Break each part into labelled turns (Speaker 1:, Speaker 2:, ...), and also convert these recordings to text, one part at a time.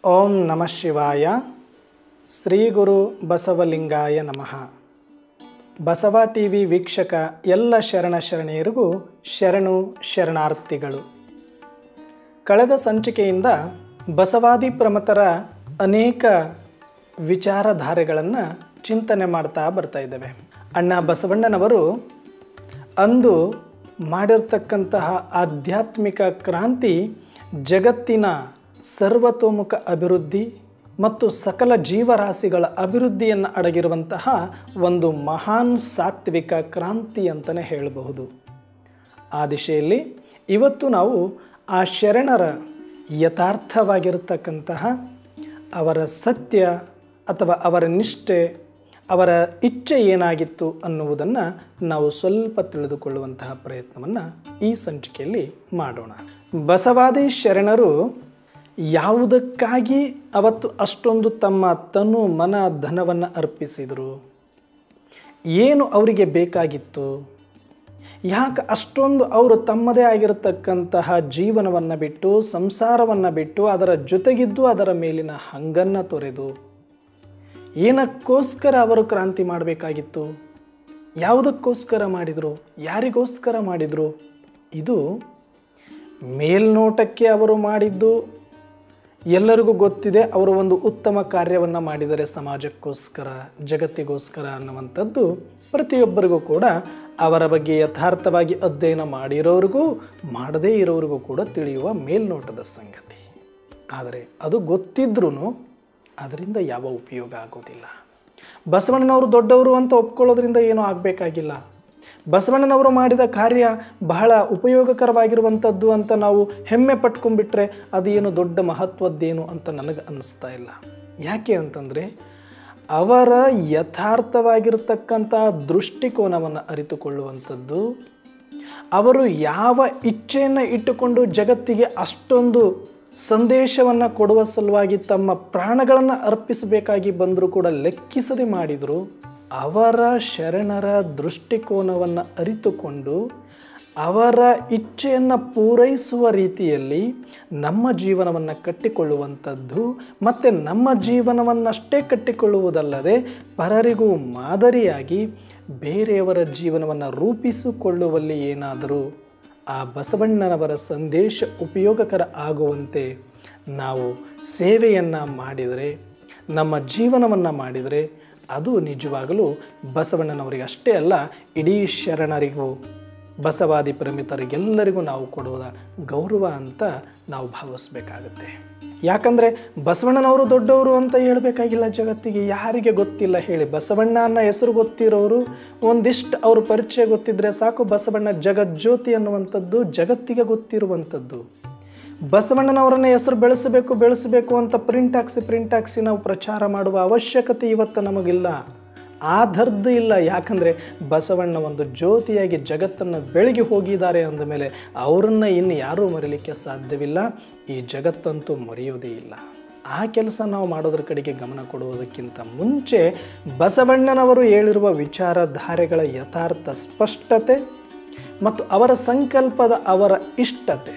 Speaker 1: ಓಂ ನಮಃ ಶಿವಾಯ ಶ್ರೀ ಗುರು ಬಸವಲಿಂಗಾಯ ನಮಃ ಬಸವ ಟಿ ವಿ ವೀಕ್ಷಕ ಎಲ್ಲ ಶರಣ ಶರಣೆಯರಿಗೂ ಶರಣು ಶರಣಾರ್ಥಿಗಳು ಕಳೆದ ಸಂಚಿಕೆಯಿಂದ ಬಸವಾದಿ ಪ್ರಮತರ ಅನೇಕ ವಿಚಾರಧಾರೆಗಳನ್ನು ಚಿಂತನೆ ಮಾಡ್ತಾ ಬರ್ತಾ ಇದ್ದೇವೆ ಅಣ್ಣ ಬಸವಣ್ಣನವರು ಅಂದು ಮಾಡಿರ್ತಕ್ಕಂತಹ ಆಧ್ಯಾತ್ಮಿಕ ಕ್ರಾಂತಿ ಜಗತ್ತಿನ ಸರ್ವತೋಮುಖ ಅಭಿವೃದ್ಧಿ ಮತ್ತು ಸಕಲ ಜೀವರಾಶಿಗಳ ಅಭಿವೃದ್ಧಿಯನ್ನು ಅಡಗಿರುವಂತಹ ಒಂದು ಮಹಾನ್ ಸಾತ್ವಿಕ ಕ್ರಾಂತಿ ಅಂತಲೇ ಹೇಳಬಹುದು ಆ ದಿಶೆಯಲ್ಲಿ ಇವತ್ತು ನಾವು ಆ ಶರಣರ ಯಥಾರ್ಥವಾಗಿರತಕ್ಕಂತಹ ಅವರ ಸತ್ಯ ಅಥವಾ ಅವರ ನಿಷ್ಠೆ ಅವರ ಇಚ್ಛೆ ಏನಾಗಿತ್ತು ಅನ್ನುವುದನ್ನು ನಾವು ಸ್ವಲ್ಪ ತಿಳಿದುಕೊಳ್ಳುವಂತಹ ಪ್ರಯತ್ನವನ್ನು ಈ ಸಂಚಿಕೆಯಲ್ಲಿ ಮಾಡೋಣ ಬಸವಾದಿ ಶರಣರು ಯಾವುದಕ್ಕಾಗಿ ಅವತ್ತು ಅಷ್ಟೊಂದು ತಮ್ಮ ತನು ಮನ ಧನವನ್ನು ಅರ್ಪಿಸಿದರು ಏನು ಅವರಿಗೆ ಬೇಕಾಗಿತ್ತು ಯಾಕೆ ಅಷ್ಟೊಂದು ಅವರು ತಮ್ಮದೇ ಆಗಿರತಕ್ಕಂತಹ ಜೀವನವನ್ನು ಬಿಟ್ಟು ಸಂಸಾರವನ್ನು ಬಿಟ್ಟು ಅದರ ಜೊತೆಗಿದ್ದು ಅದರ ಮೇಲಿನ ಹಂಗನ್ನು ತೊರೆದು ಏನಕ್ಕೋಸ್ಕರ ಅವರು ಕ್ರಾಂತಿ ಮಾಡಬೇಕಾಗಿತ್ತು ಯಾವುದಕ್ಕೋಸ್ಕರ ಮಾಡಿದರು ಯಾರಿಗೋಸ್ಕರ ಮಾಡಿದರು ಇದು ಮೇಲ್ನೋಟಕ್ಕೆ ಅವರು ಮಾಡಿದ್ದು ಎಲ್ಲರಿಗೂ ಗೊತ್ತಿದೆ ಅವರು ಒಂದು ಉತ್ತಮ ಕಾರ್ಯವನ್ನು ಮಾಡಿದರೆ ಸಮಾಜಕ್ಕೋಸ್ಕರ ಜಗತ್ತಿಗೋಸ್ಕರ ಅನ್ನುವಂಥದ್ದು ಪ್ರತಿಯೊಬ್ಬರಿಗೂ ಕೂಡ ಅವರ ಬಗ್ಗೆ ಯಥಾರ್ಥವಾಗಿ ಅಧ್ಯಯನ ಮಾಡಿರೋರಿಗೂ ಮಾಡದೇ ಇರೋರಿಗೂ ಕೂಡ ತಿಳಿಯುವ ಮೇಲ್ನೋಟದ ಸಂಗತಿ ಆದರೆ ಅದು ಗೊತ್ತಿದ್ರೂ ಅದರಿಂದ ಯಾವ ಉಪಯೋಗ ಆಗೋದಿಲ್ಲ ಬಸವಣ್ಣನವರು ದೊಡ್ಡವರು ಅಂತ ಒಪ್ಕೊಳ್ಳೋದ್ರಿಂದ ಏನೂ ಆಗಬೇಕಾಗಿಲ್ಲ ಬಸವಣ್ಣನವರು ಮಾಡಿದ ಕಾರ್ಯ ಬಹಳ ಉಪಯೋಗಕರವಾಗಿರುವಂಥದ್ದು ಅಂತ ನಾವು ಹೆಮ್ಮೆ ಪಟ್ಕೊಂಡ್ಬಿಟ್ರೆ ಅದೇನು ದೊಡ್ಡ ಮಹತ್ವದ್ದೇನು ಅಂತ ನನಗೆ ಅನ್ನಿಸ್ತಾ ಇಲ್ಲ ಯಾಕೆ ಅಂತಂದರೆ ಅವರ ಯಥಾರ್ಥವಾಗಿರ್ತಕ್ಕಂಥ ದೃಷ್ಟಿಕೋನವನ್ನು ಅರಿತುಕೊಳ್ಳುವಂಥದ್ದು ಅವರು ಯಾವ ಇಚ್ಛೆಯನ್ನು ಇಟ್ಟುಕೊಂಡು ಜಗತ್ತಿಗೆ ಅಷ್ಟೊಂದು ಸಂದೇಶವನ್ನು ಕೊಡುವ ಸಲುವಾಗಿ ತಮ್ಮ ಪ್ರಾಣಗಳನ್ನು ಅರ್ಪಿಸಬೇಕಾಗಿ ಬಂದರೂ ಕೂಡ ಲೆಕ್ಕಿಸದೆ ಮಾಡಿದರು ಅವರ ಶರಣರ ದೃಷ್ಟಿಕೋನವನ್ನು ಅರಿತುಕೊಂಡು ಅವರ ಇಚ್ಛೆಯನ್ನು ಪೂರೈಸುವ ರೀತಿಯಲ್ಲಿ ನಮ್ಮ ಜೀವನವನ್ನು ಕಟ್ಟಿಕೊಳ್ಳುವಂಥದ್ದು ಮತ್ತು ನಮ್ಮ ಜೀವನವನ್ನಷ್ಟೇ ಕಟ್ಟಿಕೊಳ್ಳುವುದಲ್ಲದೆ ಪರರಿಗೂ ಮಾದರಿಯಾಗಿ ಬೇರೆಯವರ ಜೀವನವನ್ನು ರೂಪಿಸಿಕೊಳ್ಳುವಲ್ಲಿ ಏನಾದರೂ ಆ ಬಸವಣ್ಣನವರ ಸಂದೇಶ ಉಪಯೋಗಕರ ಆಗುವಂತೆ ನಾವು ಸೇವೆಯನ್ನು ಮಾಡಿದರೆ ನಮ್ಮ ಜೀವನವನ್ನು ಮಾಡಿದರೆ ಅದು ನಿಜವಾಗಲೂ ಬಸವಣ್ಣನವರಿಗೆ ಅಷ್ಟೇ ಅಲ್ಲ ಇಡೀ ಶರಣರಿಗೂ ಬಸವಾದಿ ಪ್ರಮಿತರಿಗೆಲ್ಲರಿಗೂ ನಾವು ಕೊಡುವ ಗೌರವ ಅಂತ ನಾವು ಭಾವಿಸ್ಬೇಕಾಗತ್ತೆ ಯಾಕಂದರೆ ಬಸವಣ್ಣನವರು ದೊಡ್ಡವರು ಅಂತ ಹೇಳಬೇಕಾಗಿಲ್ಲ ಜಗತ್ತಿಗೆ ಯಾರಿಗೆ ಗೊತ್ತಿಲ್ಲ ಹೇಳಿ ಬಸವಣ್ಣ ಅನ್ನೋ ಹೆಸರು ಗೊತ್ತಿರೋರು ಒಂದಿಷ್ಟು ಅವ್ರ ಪರಿಚಯ ಗೊತ್ತಿದ್ರೆ ಸಾಕು ಬಸವಣ್ಣ ಜಗಜ್ಯೋತಿ ಅನ್ನುವಂಥದ್ದು ಜಗತ್ತಿಗೆ ಗೊತ್ತಿರುವಂಥದ್ದು ಬಸವಣ್ಣನವರನ್ನ ಹೆಸರು ಬೆಳೆಸಬೇಕು ಬೆಳೆಸಬೇಕು ಅಂತ ಪ್ರಿಂಟ್ ಹಾಕ್ಸಿ ಪ್ರಿಂಟ್ ಹಾಕ್ಸಿ ನಾವು ಪ್ರಚಾರ ಮಾಡುವ ಅವಶ್ಯಕತೆ ಇವತ್ತು ನಮಗಿಲ್ಲ ಆಧರ್ದು ಇಲ್ಲ ಯಾಕಂದರೆ ಬಸವಣ್ಣ ಒಂದು ಜ್ಯೋತಿಯಾಗಿ ಜಗತ್ತನ್ನು ಬೆಳಗಿ ಹೋಗಿದ್ದಾರೆ ಅಂದ ಮೇಲೆ ಅವರನ್ನು ಇನ್ನು ಯಾರೂ ಮರೀಲಿಕ್ಕೆ ಸಾಧ್ಯವಿಲ್ಲ ಈ ಜಗತ್ತಂತೂ ಮರೆಯೋದೇ ಇಲ್ಲ ಆ ಕೆಲಸ ನಾವು ಮಾಡೋದ್ರ ಕಡೆಗೆ ಗಮನ ಕೊಡುವುದಕ್ಕಿಂತ ಮುಂಚೆ ಬಸವಣ್ಣನವರು ಹೇಳಿರುವ ವಿಚಾರಧಾರೆಗಳ ಯಥಾರ್ಥ ಸ್ಪಷ್ಟತೆ ಮತ್ತು ಅವರ ಸಂಕಲ್ಪದ ಅವರ ಇಷ್ಟತೆ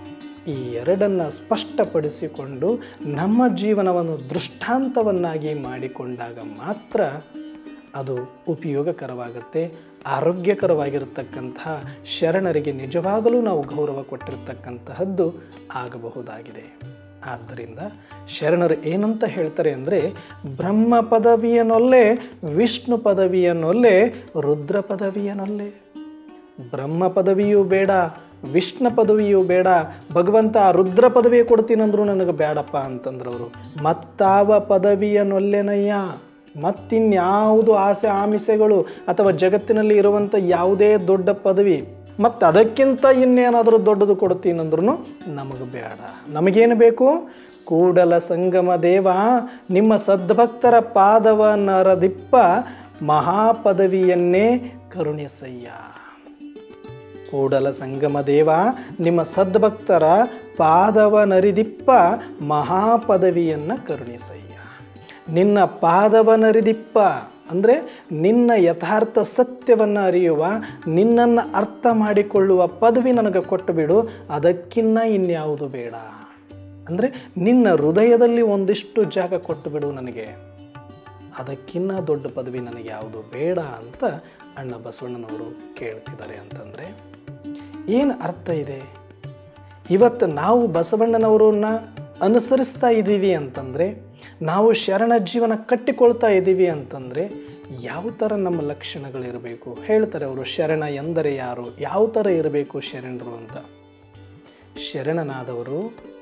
Speaker 1: ಈ ಎರಡನ್ನು ಸ್ಪಷ್ಟಪಡಿಸಿಕೊಂಡು ನಮ್ಮ ಜೀವನವನ್ನು ದೃಷ್ಟಾಂತವನ್ನಾಗಿ ಮಾಡಿಕೊಂಡಾಗ ಮಾತ್ರ ಅದು ಉಪಯೋಗಕರವಾಗುತ್ತೆ ಆರೋಗ್ಯಕರವಾಗಿರತಕ್ಕಂತಹ ಶರಣರಿಗೆ ನಿಜವಾಗಲೂ ನಾವು ಗೌರವ ಕೊಟ್ಟಿರ್ತಕ್ಕಂತಹದ್ದು ಆಗಬಹುದಾಗಿದೆ ಆದ್ದರಿಂದ ಶರಣರು ಏನಂತ ಹೇಳ್ತಾರೆ ಅಂದರೆ ಬ್ರಹ್ಮ ಪದವಿಯನೊಲ್ಲೆ ವಿಷ್ಣು ಪದವಿಯನೊಲ್ಲೆ ರುದ್ರ ಪದವಿಯನೊಲ್ಲೆ ಬ್ರಹ್ಮ ಪದವಿಯೂ ಬೇಡ ವಿಷ್ಣು ಪದವಿಯೂ ಬೇಡ ಭಗವಂತ ರುದ್ರ ಪದವಿ ಕೊಡ್ತೀನಂದ್ರು ನನಗೆ ಬೇಡಪ್ಪ ಅಂತಂದ್ರು ಅವರು ಮತ್ತಾವ ಪದವಿಯನೊಲ್ಲೆನಯ್ಯ ಮತ್ತಿನ್ಯಾವುದು ಆಸೆ ಆಮಿಷೆಗಳು ಅಥವಾ ಜಗತ್ತಿನಲ್ಲಿ ಇರುವಂಥ ಯಾವುದೇ ದೊಡ್ಡ ಪದವಿ ಮತ್ತು ಅದಕ್ಕಿಂತ ಇನ್ನೇನಾದರೂ ದೊಡ್ಡದು ಕೊಡ್ತೀನಂದ್ರೂ ನಮಗೆ ಬೇಡ ನಮಗೇನು ಬೇಕು ಕೂಡಲ ಸಂಗಮ ದೇವ ನಿಮ್ಮ ಸದ್ಭಕ್ತರ ಪಾದವ ನರದಿಪ್ಪ ಮಹಾಪದವಿಯನ್ನೇ ಕರುಣಿಸಯ್ಯ ಕೂಡಲ ಸಂಗಮ ದೇವ ನಿಮ್ಮ ಸದ್ಭಕ್ತರ ಪಾದವ ನರಿದಿಪ್ಪ ಮಹಾಪದವಿಯನ್ನು ಕರುಣಿಸಯ್ಯ ನಿನ್ನ ಪಾದವ ನರಿದಿಪ್ಪ ಅಂದರೆ ನಿನ್ನ ಯಥಾರ್ಥ ಸತ್ಯವನ್ನು ಅರಿಯುವ ನಿನ್ನನ್ನು ಅರ್ಥ ಮಾಡಿಕೊಳ್ಳುವ ಪದವಿ ನನಗೆ ಕೊಟ್ಟು ಬಿಡು ಅದಕ್ಕಿನ್ನ ಇನ್ಯಾವುದು ಬೇಡ ಅಂದರೆ ನಿನ್ನ ಹೃದಯದಲ್ಲಿ ಒಂದಿಷ್ಟು ಜಾಗ ಕೊಟ್ಟು ಬಿಡು ನನಗೆ ಅದಕ್ಕಿನ್ನ ದೊಡ್ಡ ಪದವಿ ನನಗೆ ಯಾವುದು ಬೇಡ ಅಂತ ಅಣ್ಣ ಬಸವಣ್ಣನವರು ಕೇಳ್ತಿದ್ದಾರೆ ಅಂತಂದರೆ ಏನು ಅರ್ಥ ಇದೆ ಇವತ್ತು ನಾವು ಬಸವಣ್ಣನವರನ್ನ ಅನುಸರಿಸ್ತಾ ಇದ್ದೀವಿ ಅಂತಂದರೆ ನಾವು ಶರಣ ಜೀವನ ಕಟ್ಟಿಕೊಳ್ತಾ ಇದ್ದೀವಿ ಅಂತಂದರೆ ಯಾವ ಥರ ನಮ್ಮ ಲಕ್ಷಣಗಳಿರಬೇಕು ಹೇಳ್ತಾರೆ ಅವರು ಶರಣ ಎಂದರೆ ಯಾರು ಯಾವ ಥರ ಇರಬೇಕು ಶರಣರು ಅಂತ ಶರಣನಾದವರು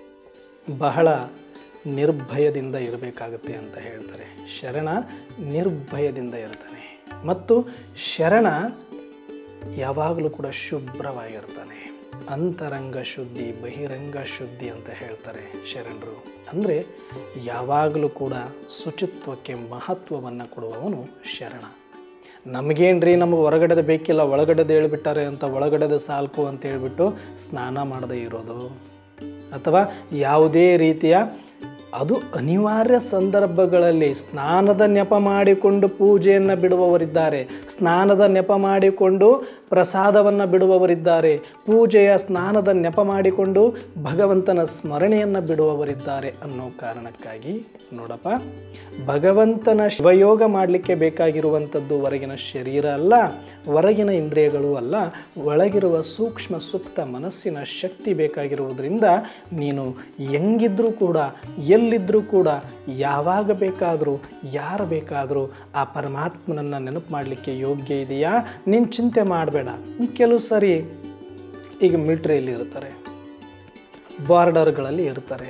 Speaker 1: ಬಹಳ ನಿರ್ಭಯದಿಂದ ಇರಬೇಕಾಗುತ್ತೆ ಅಂತ ಹೇಳ್ತಾರೆ ಶರಣ ನಿರ್ಭಯದಿಂದ ಇರ್ತಾನೆ ಮತ್ತು ಶರಣ ಯಾವಾಗಲೂ ಕೂಡ ಶುಭ್ರವಾಗಿರ್ತಾನೆ ಅಂತರಂಗ ಶುದ್ಧಿ ಬಹಿರಂಗ ಶುದ್ಧಿ ಅಂತ ಹೇಳ್ತಾರೆ ಶರಣರು ಅಂದರೆ ಯಾವಾಗಲೂ ಕೂಡ ಶುಚಿತ್ವಕ್ಕೆ ಮಹತ್ವವನ್ನು ಕೊಡುವವನು ಶರಣ ನಮಗೇನ್ರಿ ನಮಗೆ ಹೊರಗಡೆದ ಬೇಕಿಲ್ಲ ಒಳಗಡೆದು ಹೇಳ್ಬಿಟ್ಟಾರೆ ಅಂತ ಒಳಗಡೆದ ಸಾಲ್ಕು ಅಂತ ಹೇಳ್ಬಿಟ್ಟು ಸ್ನಾನ ಮಾಡದೇ ಇರೋದು ಅಥವಾ ಯಾವುದೇ ರೀತಿಯ ಅದು ಅನಿವಾರ್ಯ ಸಂದರ್ಭಗಳಲ್ಲಿ ಸ್ನಾನದ ನೆಪ ಮಾಡಿಕೊಂಡು ಪೂಜೆಯನ್ನು ಬಿಡುವವರಿದ್ದಾರೆ ಸ್ನಾನದ ನೆಪ ಮಾಡಿಕೊಂಡು ಪ್ರಸಾದವನ್ನು ಬಿಡುವವರಿದ್ದಾರೆ ಪೂಜೆಯ ಸ್ನಾನದ ನೆಪ ಮಾಡಿಕೊಂಡು ಭಗವಂತನ ಸ್ಮರಣೆಯನ್ನು ಬಿಡುವವರಿದ್ದಾರೆ ಅನ್ನೋ ಕಾರಣಕ್ಕಾಗಿ ನೋಡಪ್ಪ ಭಗವಂತನ ಶಿವಯೋಗ ಮಾಡಲಿಕ್ಕೆ ಬೇಕಾಗಿರುವಂಥದ್ದು ಹೊರಗಿನ ಶರೀರ ಅಲ್ಲ ಹೊರಗಿನ ಇಂದ್ರಿಯಗಳು ಅಲ್ಲ ಒಳಗಿರುವ ಸೂಕ್ಷ್ಮ ಸುಪ್ತ ಮನಸ್ಸಿನ ಶಕ್ತಿ ಬೇಕಾಗಿರುವುದರಿಂದ ನೀನು ಹೆಂಗಿದ್ರೂ ಕೂಡ ಎಲ್ಲಿದ್ದರೂ ಕೂಡ ಯಾವಾಗ ಬೇಕಾದರೂ ಯಾರು ಬೇಕಾದರೂ ಆ ಪರಮಾತ್ಮನನ್ನು ನೆನಪು ಮಾಡಲಿಕ್ಕೆ ಯೋಗ್ಯ ಇದೆಯಾ ನೀನು ಚಿಂತೆ ಮಾಡಬೇಡ ಈ ಕೆಲವು ಸರಿ ಈಗ ಮಿಲ್ಟ್ರಿಯಲ್ಲಿ ಇರ್ತಾರೆ ಬಾರ್ಡರ್ಗಳಲ್ಲಿ ಇರ್ತಾರೆ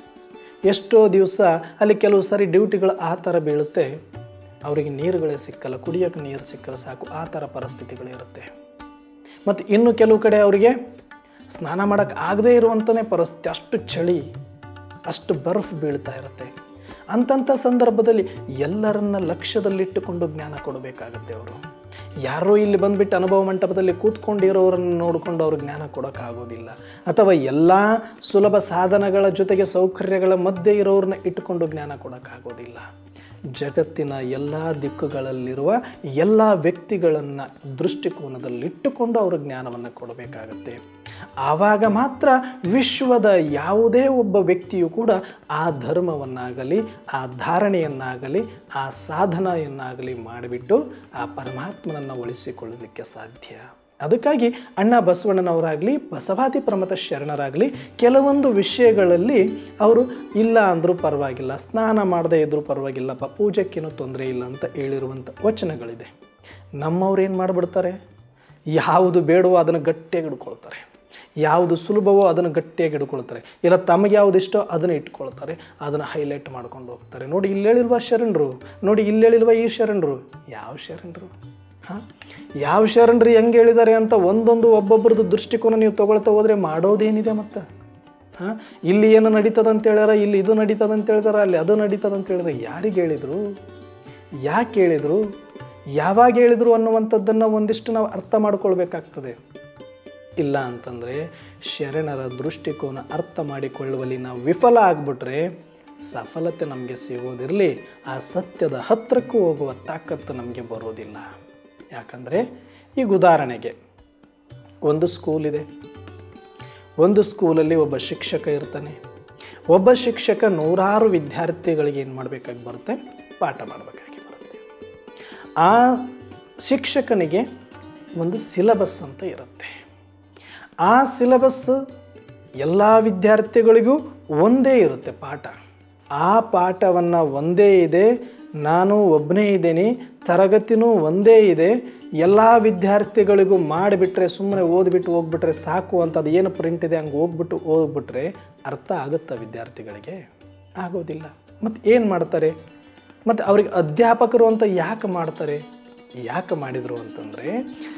Speaker 1: ಎಷ್ಟೋ ದಿವಸ ಅಲ್ಲಿ ಕೆಲವು ಸಾರಿ ಡ್ಯೂಟಿಗಳು ಆ ಥರ ಬೀಳುತ್ತೆ ಅವರಿಗೆ ನೀರುಗಳೇ ಸಿಕ್ಕಲ್ಲ ಕುಡಿಯೋಕೆ ನೀರು ಸಿಕ್ಕಲ್ಲ ಸಾಕು ಆ ಥರ ಪರಿಸ್ಥಿತಿಗಳು ಇರುತ್ತೆ ಮತ್ತು ಇನ್ನು ಕೆಲವು ಕಡೆ ಅವರಿಗೆ ಸ್ನಾನ ಮಾಡೋಕ್ಕೆ ಆಗದೇ ಇರುವಂಥನೇ ಪರಿಸ್ಥಿತಿ ಅಷ್ಟು ಚಳಿ ಅಷ್ಟು ಬರ್ಫ್ ಬೀಳ್ತಾ ಇರುತ್ತೆ ಅಂಥಂಥ ಸಂದರ್ಭದಲ್ಲಿ ಎಲ್ಲರನ್ನ ಲಕ್ಷ್ಯದಲ್ಲಿಟ್ಟುಕೊಂಡು ಜ್ಞಾನ ಕೊಡಬೇಕಾಗತ್ತೆ ಅವರು ಯಾರೋ ಇಲ್ಲಿ ಬಂದುಬಿಟ್ಟು ಅನುಭವ ಮಂಟಪದಲ್ಲಿ ಕೂತ್ಕೊಂಡಿರೋರನ್ನು ನೋಡಿಕೊಂಡು ಅವ್ರಿಗೆ ಜ್ಞಾನ ಕೊಡೋಕ್ಕಾಗೋದಿಲ್ಲ ಅಥವಾ ಎಲ್ಲ ಸುಲಭ ಸಾಧನಗಳ ಜೊತೆಗೆ ಸೌಕರ್ಯಗಳ ಮಧ್ಯೆ ಇರೋರನ್ನ ಇಟ್ಟುಕೊಂಡು ಜ್ಞಾನ ಕೊಡೋಕ್ಕಾಗೋದಿಲ್ಲ ಜಗತ್ತಿನ ಎಲ್ಲ ದಿಕ್ಕುಗಳಲ್ಲಿರುವ ಎಲ್ಲ ವ್ಯಕ್ತಿಗಳನ್ನು ದೃಷ್ಟಿಕೋನದಲ್ಲಿಟ್ಟುಕೊಂಡು ಅವರು ಜ್ಞಾನವನ್ನು ಕೊಡಬೇಕಾಗತ್ತೆ ಆವಾಗ ಮಾತ್ರ ವಿಶ್ವದ ಯಾವುದೇ ಒಬ್ಬ ವ್ಯಕ್ತಿಯು ಕೂಡ ಆ ಧರ್ಮವನ್ನಾಗಲಿ ಆ ಧಾರಣೆಯನ್ನಾಗಲಿ ಆ ಸಾಧನೆಯನ್ನಾಗಲಿ ಮಾಡಿಬಿಟ್ಟು ಆ ಪರಮಾತ್ಮನನ್ನು ಉಳಿಸಿಕೊಳ್ಳಲಿಕ್ಕೆ ಸಾಧ್ಯ ಅದಕ್ಕಾಗಿ ಅಣ್ಣ ಬಸವಣ್ಣನವರಾಗಲಿ ಬಸವಾದಿ ಪ್ರಮತ ಶರಣರಾಗಲಿ ಕೆಲವೊಂದು ವಿಷಯಗಳಲ್ಲಿ ಅವರು ಇಲ್ಲ ಅಂದರೂ ಪರವಾಗಿಲ್ಲ ಸ್ನಾನ ಮಾಡದೇ ಇದ್ದರೂ ಪರವಾಗಿಲ್ಲಪ್ಪ ಪೂಜೆಕ್ಕೇನೂ ತೊಂದರೆ ಇಲ್ಲ ಅಂತ ಹೇಳಿರುವಂಥ ವಚನಗಳಿದೆ ನಮ್ಮವ್ರು ಏನು ಮಾಡಿಬಿಡ್ತಾರೆ ಯಾವುದು ಬೇಡವೋ ಅದನ್ನು ಗಟ್ಟಿಯಾಗಿ ಹಿಡ್ಕೊಳ್ತಾರೆ ಯಾವುದು ಸುಲಭವೋ ಅದನ್ನು ಗಟ್ಟಿಯಾಗಿ ಹಿಡ್ಕೊಳ್ತಾರೆ ಇಲ್ಲ ತಮಗೆ ಯಾವುದು ಇಷ್ಟೋ ಅದನ್ನು ಇಟ್ಕೊಳ್ತಾರೆ ಅದನ್ನು ಹೈಲೈಟ್ ಮಾಡ್ಕೊಂಡು ಹೋಗ್ತಾರೆ ನೋಡಿ ಇಲ್ಲಿ ಹೇಳಿಲ್ವಾ ಶರಣರು ನೋಡಿ ಇಲ್ಲಿ ಹೇಳಿಲ್ವಾ ಈ ಶರಣರು ಯಾವ ಶರಣರು ಹಾಂ ಯಾವ ಶರಣರು ಹೆಂಗೆ ಹೇಳಿದ್ದಾರೆ ಅಂತ ಒಂದೊಂದು ಒಬ್ಬೊಬ್ಬರದ್ದು ದೃಷ್ಟಿಕೋನ ನೀವು ತೊಗೊಳ್ತಾ ಹೋದರೆ ಮಾಡೋದೇನಿದೆ ಮತ್ತು ಹಾಂ ಇಲ್ಲಿ ಏನು ನಡೀತದೆ ಅಂತ ಹೇಳ್ಯಾರ ಇಲ್ಲಿ ಇದು ನಡೀತದೆ ಅಂತ ಹೇಳ್ತಾರೆ ಅಲ್ಲಿ ಅದು ನಡೀತದೆ ಅಂತ ಹೇಳಿದ್ರೆ ಯಾರಿಗೆ ಹೇಳಿದರು ಯಾಕೆ ಹೇಳಿದರು ಯಾವಾಗ ಹೇಳಿದರು ಅನ್ನುವಂಥದ್ದನ್ನು ಒಂದಿಷ್ಟು ನಾವು ಅರ್ಥ ಮಾಡ್ಕೊಳ್ಬೇಕಾಗ್ತದೆ ಇಲ್ಲ ಅಂತಂದರೆ ಶರಣರ ದೃಷ್ಟಿಕೋನ ಅರ್ಥ ಮಾಡಿಕೊಳ್ಳುವಲ್ಲಿ ನಾವು ವಿಫಲ ಆಗಿಬಿಟ್ರೆ ಸಫಲತೆ ನಮಗೆ ಸಿಗೋದಿರಲಿ ಆ ಸತ್ಯದ ಹತ್ತಿರಕ್ಕೂ ಹೋಗುವ ತಾಕತ್ತು ನಮಗೆ ಬರೋದಿಲ್ಲ ಯಾಕಂದರೆ ಈಗ ಉದಾಹರಣೆಗೆ ಒಂದು ಸ್ಕೂಲ್ ಇದೆ ಒಂದು ಸ್ಕೂಲಲ್ಲಿ ಒಬ್ಬ ಶಿಕ್ಷಕ ಇರ್ತಾನೆ ಒಬ್ಬ ಶಿಕ್ಷಕ ನೂರಾರು ವಿದ್ಯಾರ್ಥಿಗಳಿಗೆ ಏನು ಮಾಡಬೇಕಾಗಿ ಬರುತ್ತೆ ಪಾಠ ಮಾಡಬೇಕಾಗಿ ಬರುತ್ತೆ ಆ ಶಿಕ್ಷಕನಿಗೆ ಒಂದು ಸಿಲಬಸ್ ಅಂತ ಇರುತ್ತೆ ಆ ಸಿಲಬಸ್ ಎಲ್ಲ ವಿದ್ಯಾರ್ಥಿಗಳಿಗೂ ಒಂದೇ ಇರುತ್ತೆ ಪಾಠ ಆ ಪಾಠವನ್ನು ಒಂದೇ ಇದೆ ನಾನು ಒಬ್ಬನೇ ಇದ್ದೀನಿ ತರಗತಿನೂ ಒಂದೇ ಇದೆ ಎಲ್ಲ ವಿದ್ಯಾರ್ಥಿಗಳಿಗೂ ಮಾಡಿಬಿಟ್ರೆ ಸುಮ್ಮನೆ ಓದ್ಬಿಟ್ಟು ಹೋಗ್ಬಿಟ್ರೆ ಸಾಕು ಅಂತ ಅದು ಏನು ಪ್ರಿಂಟ್ ಇದೆ ಹಂಗೆ ಹೋಗ್ಬಿಟ್ಟು ಓದ್ಬಿಟ್ರೆ ಅರ್ಥ ಆಗುತ್ತಾ ವಿದ್ಯಾರ್ಥಿಗಳಿಗೆ ಆಗೋದಿಲ್ಲ ಮತ್ತು ಏನು ಮಾಡ್ತಾರೆ ಮತ್ತು ಅವ್ರಿಗೆ ಅಧ್ಯಾಪಕರು ಅಂತ ಯಾಕೆ ಮಾಡ್ತಾರೆ ಯಾಕೆ ಮಾಡಿದರು ಅಂತಂದರೆ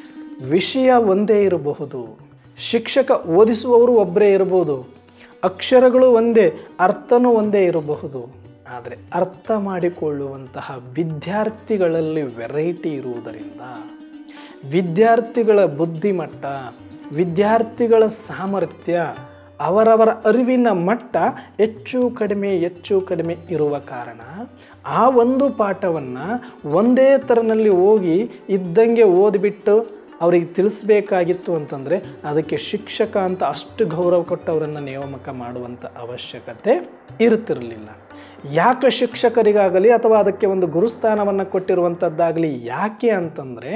Speaker 1: ವಿಷಯ ಒಂದೇ ಇರಬಹುದು ಶಿಕ್ಷಕ ಓದಿಸುವವರು ಒಬ್ಬರೇ ಇರಬಹುದು ಅಕ್ಷರಗಳು ಒಂದೇ ಅರ್ಥನೂ ಒಂದೇ ಇರಬಹುದು ಆದರೆ ಅರ್ಥ ಮಾಡಿಕೊಳ್ಳುವಂತಹ ವಿದ್ಯಾರ್ಥಿಗಳಲ್ಲಿ ವೆರೈಟಿ ಇರುವುದರಿಂದ ವಿದ್ಯಾರ್ಥಿಗಳ ಬುದ್ಧಿಮಟ್ಟ ವಿದ್ಯಾರ್ಥಿಗಳ ಸಾಮರ್ಥ್ಯ ಅವರವರ ಅರಿವಿನ ಮಟ್ಟ ಹೆಚ್ಚು ಕಡಿಮೆ ಹೆಚ್ಚು ಕಡಿಮೆ ಇರುವ ಕಾರಣ ಆ ಒಂದು ಪಾಠವನ್ನು ಒಂದೇ ಥರನಲ್ಲಿ ಹೋಗಿ ಇದ್ದಂಗೆ ಓದಿಬಿಟ್ಟು ಅವರಿಗೆ ತಿಳಿಸ್ಬೇಕಾಗಿತ್ತು ಅಂತಂದರೆ ಅದಕ್ಕೆ ಶಿಕ್ಷಕ ಅಂತ ಅಷ್ಟು ಗೌರವ ಕೊಟ್ಟು ಅವರನ್ನು ನೇಮಕ ಮಾಡುವಂಥ ಅವಶ್ಯಕತೆ ಇರುತ್ತಿರಲಿಲ್ಲ ಯಾಕೆ ಶಿಕ್ಷಕರಿಗಾಗಲಿ ಅಥವಾ ಅದಕ್ಕೆ ಒಂದು ಗುರುಸ್ಥಾನವನ್ನು ಕೊಟ್ಟಿರುವಂಥದ್ದಾಗಲಿ ಯಾಕೆ ಅಂತಂದರೆ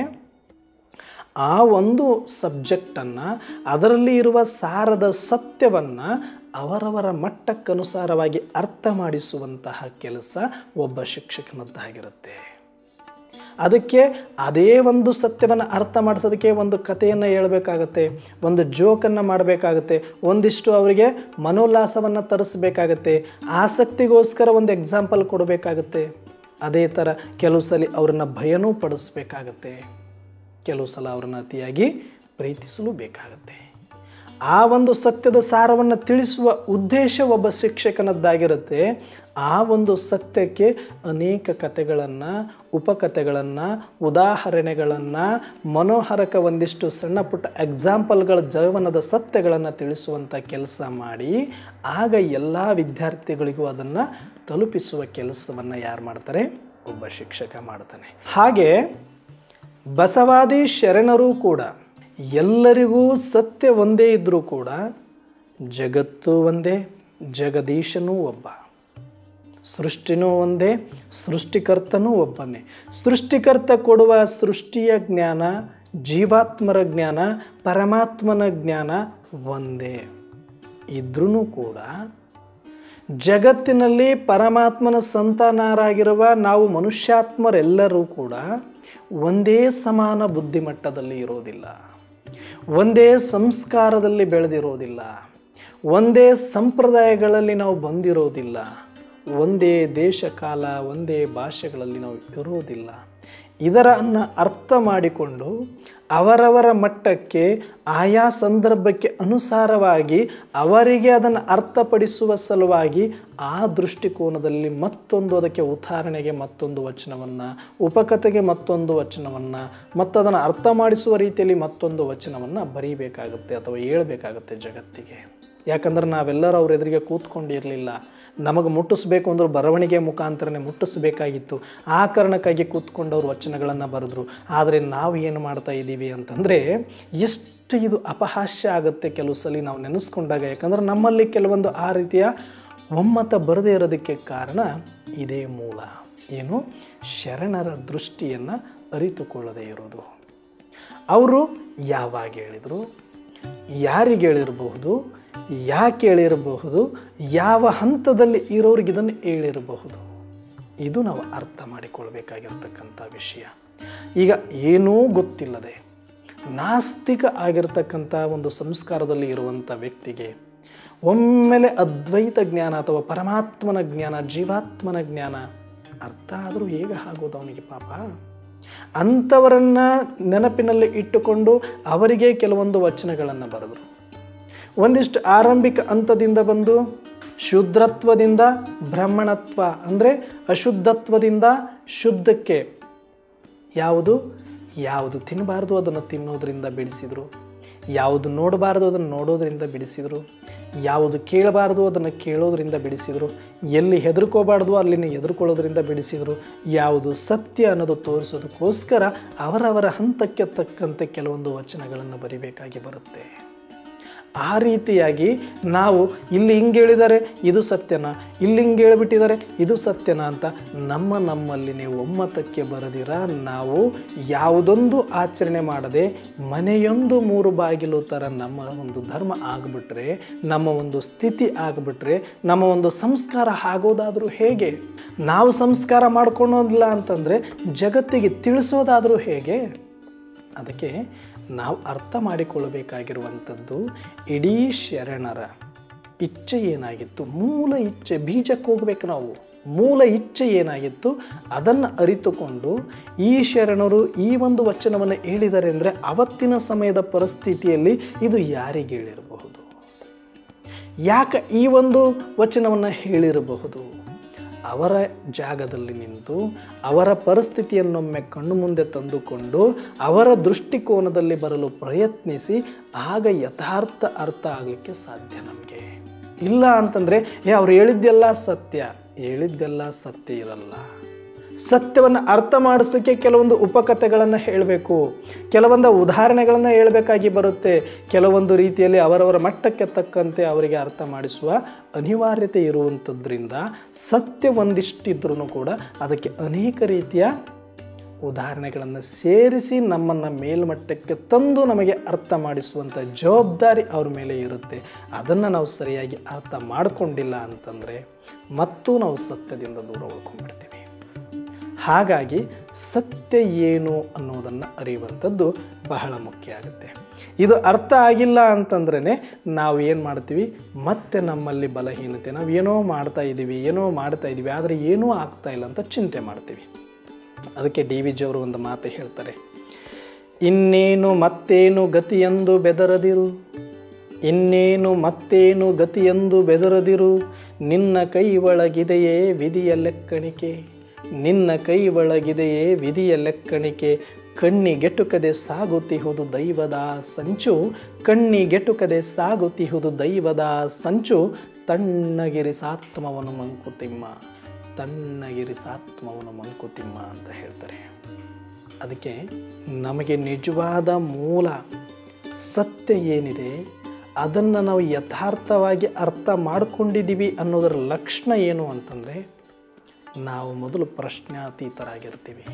Speaker 1: ಆ ಒಂದು ಸಬ್ಜೆಕ್ಟನ್ನು ಅದರಲ್ಲಿ ಇರುವ ಸಾರದ ಸತ್ಯವನ್ನು ಅವರವರ ಮಟ್ಟಕ್ಕನುಸಾರವಾಗಿ ಅರ್ಥ ಮಾಡಿಸುವಂತಹ ಕೆಲಸ ಒಬ್ಬ ಶಿಕ್ಷಕನದ್ದಾಗಿರುತ್ತೆ ಅದಕ್ಕೆ ಅದೇ ಒಂದು ಸತ್ಯವನ್ನು ಅರ್ಥ ಮಾಡಿಸೋದಕ್ಕೆ ಒಂದು ಕಥೆಯನ್ನು ಹೇಳಬೇಕಾಗತ್ತೆ ಒಂದು ಜೋಕನ್ನು ಮಾಡಬೇಕಾಗತ್ತೆ ಒಂದಿಷ್ಟು ಅವರಿಗೆ ಮನೋಲ್ಲಾಸವನ್ನು ತರಿಸ್ಬೇಕಾಗತ್ತೆ ಆಸಕ್ತಿಗೋಸ್ಕರ ಒಂದು ಎಕ್ಸಾಂಪಲ್ ಕೊಡಬೇಕಾಗತ್ತೆ ಅದೇ ಥರ ಕೆಲವು ಸಲ ಅವ್ರನ್ನ ಭಯನೂ ಪಡಿಸ್ಬೇಕಾಗತ್ತೆ ಕೆಲವು ಸಲ ಅವ್ರನ್ನ ಅತಿಯಾಗಿ ಪ್ರೀತಿಸಲು ಬೇಕಾಗುತ್ತೆ ಆ ಒಂದು ಸತ್ಯದ ಸಾರವನ್ನು ತಿಳಿಸುವ ಉದ್ದೇಶ ಒಬ್ಬ ಶಿಕ್ಷಕನದ್ದಾಗಿರುತ್ತೆ ಆ ಒಂದು ಸತ್ಯಕ್ಕೆ ಅನೇಕ ಕಥೆಗಳನ್ನು ಉಪಕಥೆಗಳನ್ನು ಉದಾಹರಣೆಗಳನ್ನು ಮನೋಹರಕ ಒಂದಿಷ್ಟು ಸಣ್ಣ ಪುಟ್ಟ ಎಕ್ಸಾಂಪಲ್ಗಳ ಜೀವನದ ಸತ್ಯಗಳನ್ನು ತಿಳಿಸುವಂಥ ಕೆಲಸ ಮಾಡಿ ಆಗ ಎಲ್ಲ ವಿದ್ಯಾರ್ಥಿಗಳಿಗೂ ಅದನ್ನು ತಲುಪಿಸುವ ಕೆಲಸವನ್ನು ಯಾರು ಮಾಡ್ತಾರೆ ಒಬ್ಬ ಶಿಕ್ಷಕ ಮಾಡ್ತಾನೆ ಹಾಗೆ ಬಸವಾದಿ ಶರಣರೂ ಕೂಡ ಎಲ್ಲರಿಗೂ ಸತ್ಯ ಒಂದೇ ಇದ್ದರೂ ಕೂಡ ಜಗತ್ತು ಒಂದೇ ಜಗದೀಶನೂ ಒಬ್ಬ ಸೃಷ್ಟಿನೂ ಒಂದೇ ಸೃಷ್ಟಿಕರ್ತನೂ ಒಬ್ಬನೇ ಸೃಷ್ಟಿಕರ್ತ ಕೊಡುವ ಸೃಷ್ಟಿಯ ಜ್ಞಾನ ಜೀವಾತ್ಮರ ಜ್ಞಾನ ಪರಮಾತ್ಮನ ಜ್ಞಾನ ಒಂದೇ ಇದ್ರೂ ಕೂಡ ಜಗತ್ತಿನಲ್ಲಿ ಪರಮಾತ್ಮನ ಸಂತಾನರಾಗಿರುವ ನಾವು ಮನುಷ್ಯಾತ್ಮರೆಲ್ಲರೂ ಕೂಡ ಒಂದೇ ಸಮಾನ ಬುದ್ಧಿಮಟ್ಟದಲ್ಲಿ ಇರೋದಿಲ್ಲ ಒಂದೇ ಸಂಸ್ಕಾರದಲ್ಲಿ ಬೆಳೆದಿರೋದಿಲ್ಲ ಒಂದೇ ಸಂಪ್ರದಾಯಗಳಲ್ಲಿ ನಾವು ಬಂದಿರೋದಿಲ್ಲ ಒಂದೇ ದೇಶ ಕಾಲ ಒಂದೇ ಭಾಷೆಗಳಲ್ಲಿ ನಾವು ಇರೋದಿಲ್ಲ ಇದರನ್ನು ಅರ್ಥ ಮಾಡಿಕೊಂಡು ಅವರವರ ಮಟ್ಟಕ್ಕೆ ಆಯಾ ಸಂದರ್ಭಕ್ಕೆ ಅನುಸಾರವಾಗಿ ಅವರಿಗೆ ಅದನ್ನು ಅರ್ಥಪಡಿಸುವ ಸಲುವಾಗಿ ಆ ದೃಷ್ಟಿಕೋನದಲ್ಲಿ ಮತ್ತೊಂದು ಅದಕ್ಕೆ ಉದಾಹರಣೆಗೆ ಮತ್ತೊಂದು ವಚನವನ್ನು ಉಪಕಥೆಗೆ ಮತ್ತೊಂದು ವಚನವನ್ನು ಮತ್ತು ಅದನ್ನು ಅರ್ಥ ಮಾಡಿಸುವ ರೀತಿಯಲ್ಲಿ ಮತ್ತೊಂದು ವಚನವನ್ನು ಬರೀಬೇಕಾಗುತ್ತೆ ಅಥವಾ ಹೇಳ್ಬೇಕಾಗುತ್ತೆ ಜಗತ್ತಿಗೆ ಯಾಕಂದ್ರೆ ನಾವೆಲ್ಲರೂ ಅವ್ರ ಎದುರಿಗೆ ಕೂತ್ಕೊಂಡಿರಲಿಲ್ಲ ನಮಗೆ ಮುಟ್ಟಿಸ್ಬೇಕು ಅಂದ್ರೆ ಬರವಣಿಗೆ ಮುಖಾಂತರನೇ ಮುಟ್ಟಿಸ್ಬೇಕಾಗಿತ್ತು ಆ ಕಾರಣಕ್ಕಾಗಿ ಕೂತ್ಕೊಂಡವ್ರು ವಚನಗಳನ್ನು ಬರೆದ್ರು ಆದರೆ ನಾವು ಏನು ಮಾಡ್ತಾ ಇದ್ದೀವಿ ಅಂತಂದರೆ ಎಷ್ಟು ಇದು ಅಪಹಾಸ್ಯ ಆಗುತ್ತೆ ಕೆಲವು ಸಲ ನಾವು ನೆನೆಸ್ಕೊಂಡಾಗ ಯಾಕಂದ್ರೆ ನಮ್ಮಲ್ಲಿ ಕೆಲವೊಂದು ಆ ರೀತಿಯ ಒಮ್ಮತ ಬರದೇ ಇರೋದಕ್ಕೆ ಕಾರಣ ಇದೇ ಮೂಲ ಏನು ಶರಣರ ದೃಷ್ಟಿಯನ್ನು ಅರಿತುಕೊಳ್ಳದೇ ಇರೋದು ಅವರು ಯಾವಾಗ ಹೇಳಿದರು ಯಾರಿಗೆ ಹೇಳಿರಬಹುದು ಯಾಕೆ ಹೇಳಿರಬಹುದು ಯಾವ ಹಂತದಲ್ಲಿ ಇರೋರಿಗೆ ಇದನ್ನು ಹೇಳಿರಬಹುದು ಇದು ನಾವು ಅರ್ಥ ಮಾಡಿಕೊಳ್ಬೇಕಾಗಿರ್ತಕ್ಕಂಥ ವಿಷಯ ಈಗ ಏನೂ ಗೊತ್ತಿಲ್ಲದೆ ನಾಸ್ತಿಕ ಆಗಿರ್ತಕ್ಕಂಥ ಒಂದು ಸಂಸ್ಕಾರದಲ್ಲಿ ಇರುವಂಥ ವ್ಯಕ್ತಿಗೆ ಒಮ್ಮೆಲೆ ಅದ್ವೈತ ಜ್ಞಾನ ಅಥವಾ ಪರಮಾತ್ಮನ ಜ್ಞಾನ ಜೀವಾತ್ಮನ ಜ್ಞಾನ ಅರ್ಥ ಆದರೂ ಹೇಗೆ ಆಗೋದು ಅವನಿಗೆ ಪಾಪ ಅಂಥವರನ್ನು ನೆನಪಿನಲ್ಲಿ ಇಟ್ಟುಕೊಂಡು ಅವರಿಗೆ ಕೆಲವೊಂದು ವಚನಗಳನ್ನು ಬರೆದರು ಒಂದಿಷ್ಟು ಆರಂಭಿಕ ಹಂತದಿಂದ ಬಂದು ಶುದ್ರತ್ವದಿಂದ ಬ್ರಾಹ್ಮಣತ್ವ ಅಂದರೆ ಅಶುದ್ಧತ್ವದಿಂದ ಶುದ್ಧಕ್ಕೆ ಯಾವುದು ಯಾವುದು ತಿನ್ನಬಾರ್ದು ಅದನ್ನು ತಿನ್ನೋದ್ರಿಂದ ಬಿಡಿಸಿದರು ಯಾವುದು ನೋಡಬಾರ್ದು ಅದನ್ನು ನೋಡೋದ್ರಿಂದ ಬಿಡಿಸಿದರು ಯಾವುದು ಕೇಳಬಾರ್ದು ಅದನ್ನು ಕೇಳೋದ್ರಿಂದ ಬಿಡಿಸಿದರು ಎಲ್ಲಿ ಹೆದರ್ಕೋಬಾರ್ದು ಅಲ್ಲಿನ ಹೆದರ್ಕೊಳ್ಳೋದ್ರಿಂದ ಬಿಡಿಸಿದರು ಯಾವುದು ಸತ್ಯ ಅನ್ನೋದು ತೋರಿಸೋದಕ್ಕೋಸ್ಕರ ಅವರವರ ಹಂತಕ್ಕೆ ತಕ್ಕಂತೆ ಕೆಲವೊಂದು ವಚನಗಳನ್ನು ಬರಿಬೇಕಾಗಿ ಬರುತ್ತೆ ಆ ರೀತಿಯಾಗಿ ನಾವು ಇಲ್ಲಿ ಹಿಂಗೆ ಹೇಳಿದ್ದಾರೆ ಇದು ಸತ್ಯನಾ ಇಲ್ಲಿ ಹಿಂಗೆ ಹೇಳಿಬಿಟ್ಟಿದ್ದಾರೆ ಇದು ಸತ್ಯನಾ ಅಂತ ನಮ್ಮ ನಮ್ಮಲ್ಲಿ ನೀವು ಒಮ್ಮತಕ್ಕೆ ಬರದಿರ ನಾವು ಯಾವುದೊಂದು ಆಚರಣೆ ಮಾಡದೆ ಮನೆಯೊಂದು ಮೂರು ಬಾಗಿಲು ಥರ ನಮ್ಮ ಒಂದು ಧರ್ಮ ಆಗಿಬಿಟ್ರೆ ನಮ್ಮ ಒಂದು ಸ್ಥಿತಿ ಆಗಿಬಿಟ್ರೆ ನಮ್ಮ ಒಂದು ಸಂಸ್ಕಾರ ಆಗೋದಾದರೂ ಹೇಗೆ ನಾವು ಸಂಸ್ಕಾರ ಮಾಡ್ಕೊಳೋದಿಲ್ಲ ಅಂತಂದರೆ ಜಗತ್ತಿಗೆ ತಿಳಿಸೋದಾದರೂ ಹೇಗೆ ಅದಕ್ಕೆ ನಾವು ಅರ್ಥ ಮಾಡಿಕೊಳ್ಳಬೇಕಾಗಿರುವಂಥದ್ದು ಇಡೀ ಶರಣರ ಇಚ್ಛೆ ಏನಾಗಿತ್ತು ಮೂಲ ಇಚ್ಛೆ ಬೀಜಕ್ಕೆ ಹೋಗ್ಬೇಕು ನಾವು ಮೂಲ ಇಚ್ಛೆ ಏನಾಗಿತ್ತು ಅದನ್ನು ಅರಿತುಕೊಂಡು ಈ ಶರಣರು ಈ ಒಂದು ವಚನವನ್ನು ಹೇಳಿದ್ದಾರೆ ಅಂದರೆ ಅವತ್ತಿನ ಸಮಯದ ಪರಿಸ್ಥಿತಿಯಲ್ಲಿ ಇದು ಯಾರಿಗೆ ಹೇಳಿರಬಹುದು ಯಾಕೆ ಈ ಒಂದು ವಚನವನ್ನು ಹೇಳಿರಬಹುದು ಅವರ ಜಾಗದಲ್ಲಿ ನಿಂತು ಅವರ ಪರಿಸ್ಥಿತಿಯನ್ನೊಮ್ಮೆ ಕಣ್ಣು ಮುಂದೆ ತಂದುಕೊಂಡು ಅವರ ದೃಷ್ಟಿಕೋನದಲ್ಲಿ ಬರಲು ಪ್ರಯತ್ನಿಸಿ ಆಗ ಯಥಾರ್ಥ ಅರ್ಥ ಆಗಲಿಕ್ಕೆ ಸಾಧ್ಯ ನಮಗೆ ಇಲ್ಲ ಅಂತಂದರೆ ಏ ಅವ್ರು ಹೇಳಿದ್ದೆಲ್ಲ ಸತ್ಯ ಹೇಳಿದ್ದೆಲ್ಲ ಸತ್ಯ ಇರಲ್ಲ ಸತ್ಯವನ್ನು ಅರ್ಥ ಮಾಡಿಸ್ಲಿಕ್ಕೆ ಕೆಲವೊಂದು ಉಪಕಥೆಗಳನ್ನು ಹೇಳಬೇಕು ಕೆಲವೊಂದು ಉದಾಹರಣೆಗಳನ್ನು ಹೇಳಬೇಕಾಗಿ ಬರುತ್ತೆ ಕೆಲವೊಂದು ರೀತಿಯಲ್ಲಿ ಅವರವರ ಮಟ್ಟಕ್ಕೆ ತಕ್ಕಂತೆ ಅವರಿಗೆ ಅರ್ಥ ಮಾಡಿಸುವ ಅನಿವಾರ್ಯತೆ ಇರುವಂಥದ್ರಿಂದ ಸತ್ಯ ಒಂದಿಷ್ಟಿದ್ರೂ ಕೂಡ ಅದಕ್ಕೆ ಅನೇಕ ರೀತಿಯ ಉದಾಹರಣೆಗಳನ್ನು ಸೇರಿಸಿ ನಮ್ಮನ್ನು ಮೇಲ್ಮಟ್ಟಕ್ಕೆ ತಂದು ನಮಗೆ ಅರ್ಥ ಮಾಡಿಸುವಂಥ ಜವಾಬ್ದಾರಿ ಅವ್ರ ಮೇಲೆ ಇರುತ್ತೆ ಅದನ್ನು ನಾವು ಸರಿಯಾಗಿ ಅರ್ಥ ಮಾಡಿಕೊಂಡಿಲ್ಲ ಅಂತಂದರೆ ಮತ್ತೂ ನಾವು ಸತ್ಯದಿಂದ ದೂರ ಉಳ್ಕೊಂಡ್ಬಿಡ್ತೀವಿ ಹಾಗಾಗಿ ಸತ್ಯ ಏನು ಅನ್ನೋದನ್ನು ಅರಿಯುವಂಥದ್ದು ಬಹಳ ಮುಖ್ಯ ಆಗುತ್ತೆ ಇದು ಅರ್ಥ ಆಗಿಲ್ಲ ಅಂತಂದ್ರೇ ನಾವು ಏನು ಮಾಡ್ತೀವಿ ಮತ್ತೆ ನಮ್ಮಲ್ಲಿ ಬಲಹೀನತೆ ನಾವು ಏನೋ ಮಾಡ್ತಾ ಇದ್ದೀವಿ ಏನೋ ಮಾಡ್ತಾ ಇದ್ದೀವಿ ಆದರೆ ಏನೂ ಆಗ್ತಾ ಇಲ್ಲ ಅಂತ ಚಿಂತೆ ಮಾಡ್ತೀವಿ ಅದಕ್ಕೆ ಡಿ ವಿ ಜಿಯವರು ಒಂದು ಮಾತು ಹೇಳ್ತಾರೆ ಇನ್ನೇನು ಮತ್ತೇನು ಗತಿಯೆಂದು ಬೆದರದಿರು ಇನ್ನೇನು ಮತ್ತೇನು ಗತಿಯೆಂದು ಬೆದರದಿರು ನಿನ್ನ ಕೈ ಒಳಗಿದೆಯೇ ವಿಧಿಯ ಲೆಕ್ಕಣಿಕೆ ನಿನ್ನ ಕೈ ಒಳಗಿದೆಯೇ ವಿಧಿಯ ಲೆಕ್ಕಣಿಕೆ ಕಣ್ಣಿಗೆಟುಕದೆ ಸಾಗುತ್ತಿಹುದು ದೈವದ ಸಂಚು ಕಣ್ಣಿಗೆಟುಕದೆ ಸಾಗುತ್ತಿಹುದು ದೈವದ ಸಂಚು ತಣ್ಣಗಿರಿಸಾತ್ಮವನು ಮಂಕುತಿಮ್ಮ ತಣ್ಣಗಿರಿಸಾತ್ಮವನು ಮಂಕುತಿಮ್ಮ ಅಂತ ಹೇಳ್ತಾರೆ ಅದಕ್ಕೆ ನಮಗೆ ನಿಜವಾದ ಮೂಲ ಸತ್ಯ ಏನಿದೆ ಅದನ್ನು ನಾವು ಯಥಾರ್ಥವಾಗಿ ಅರ್ಥ ಮಾಡ್ಕೊಂಡಿದ್ದೀವಿ ಅನ್ನೋದರ ಲಕ್ಷಣ ಏನು ಅಂತಂದರೆ ನಾವು ಮೊದಲು ಪ್ರಶ್ನಾತೀತರಾಗಿರ್ತೀವಿ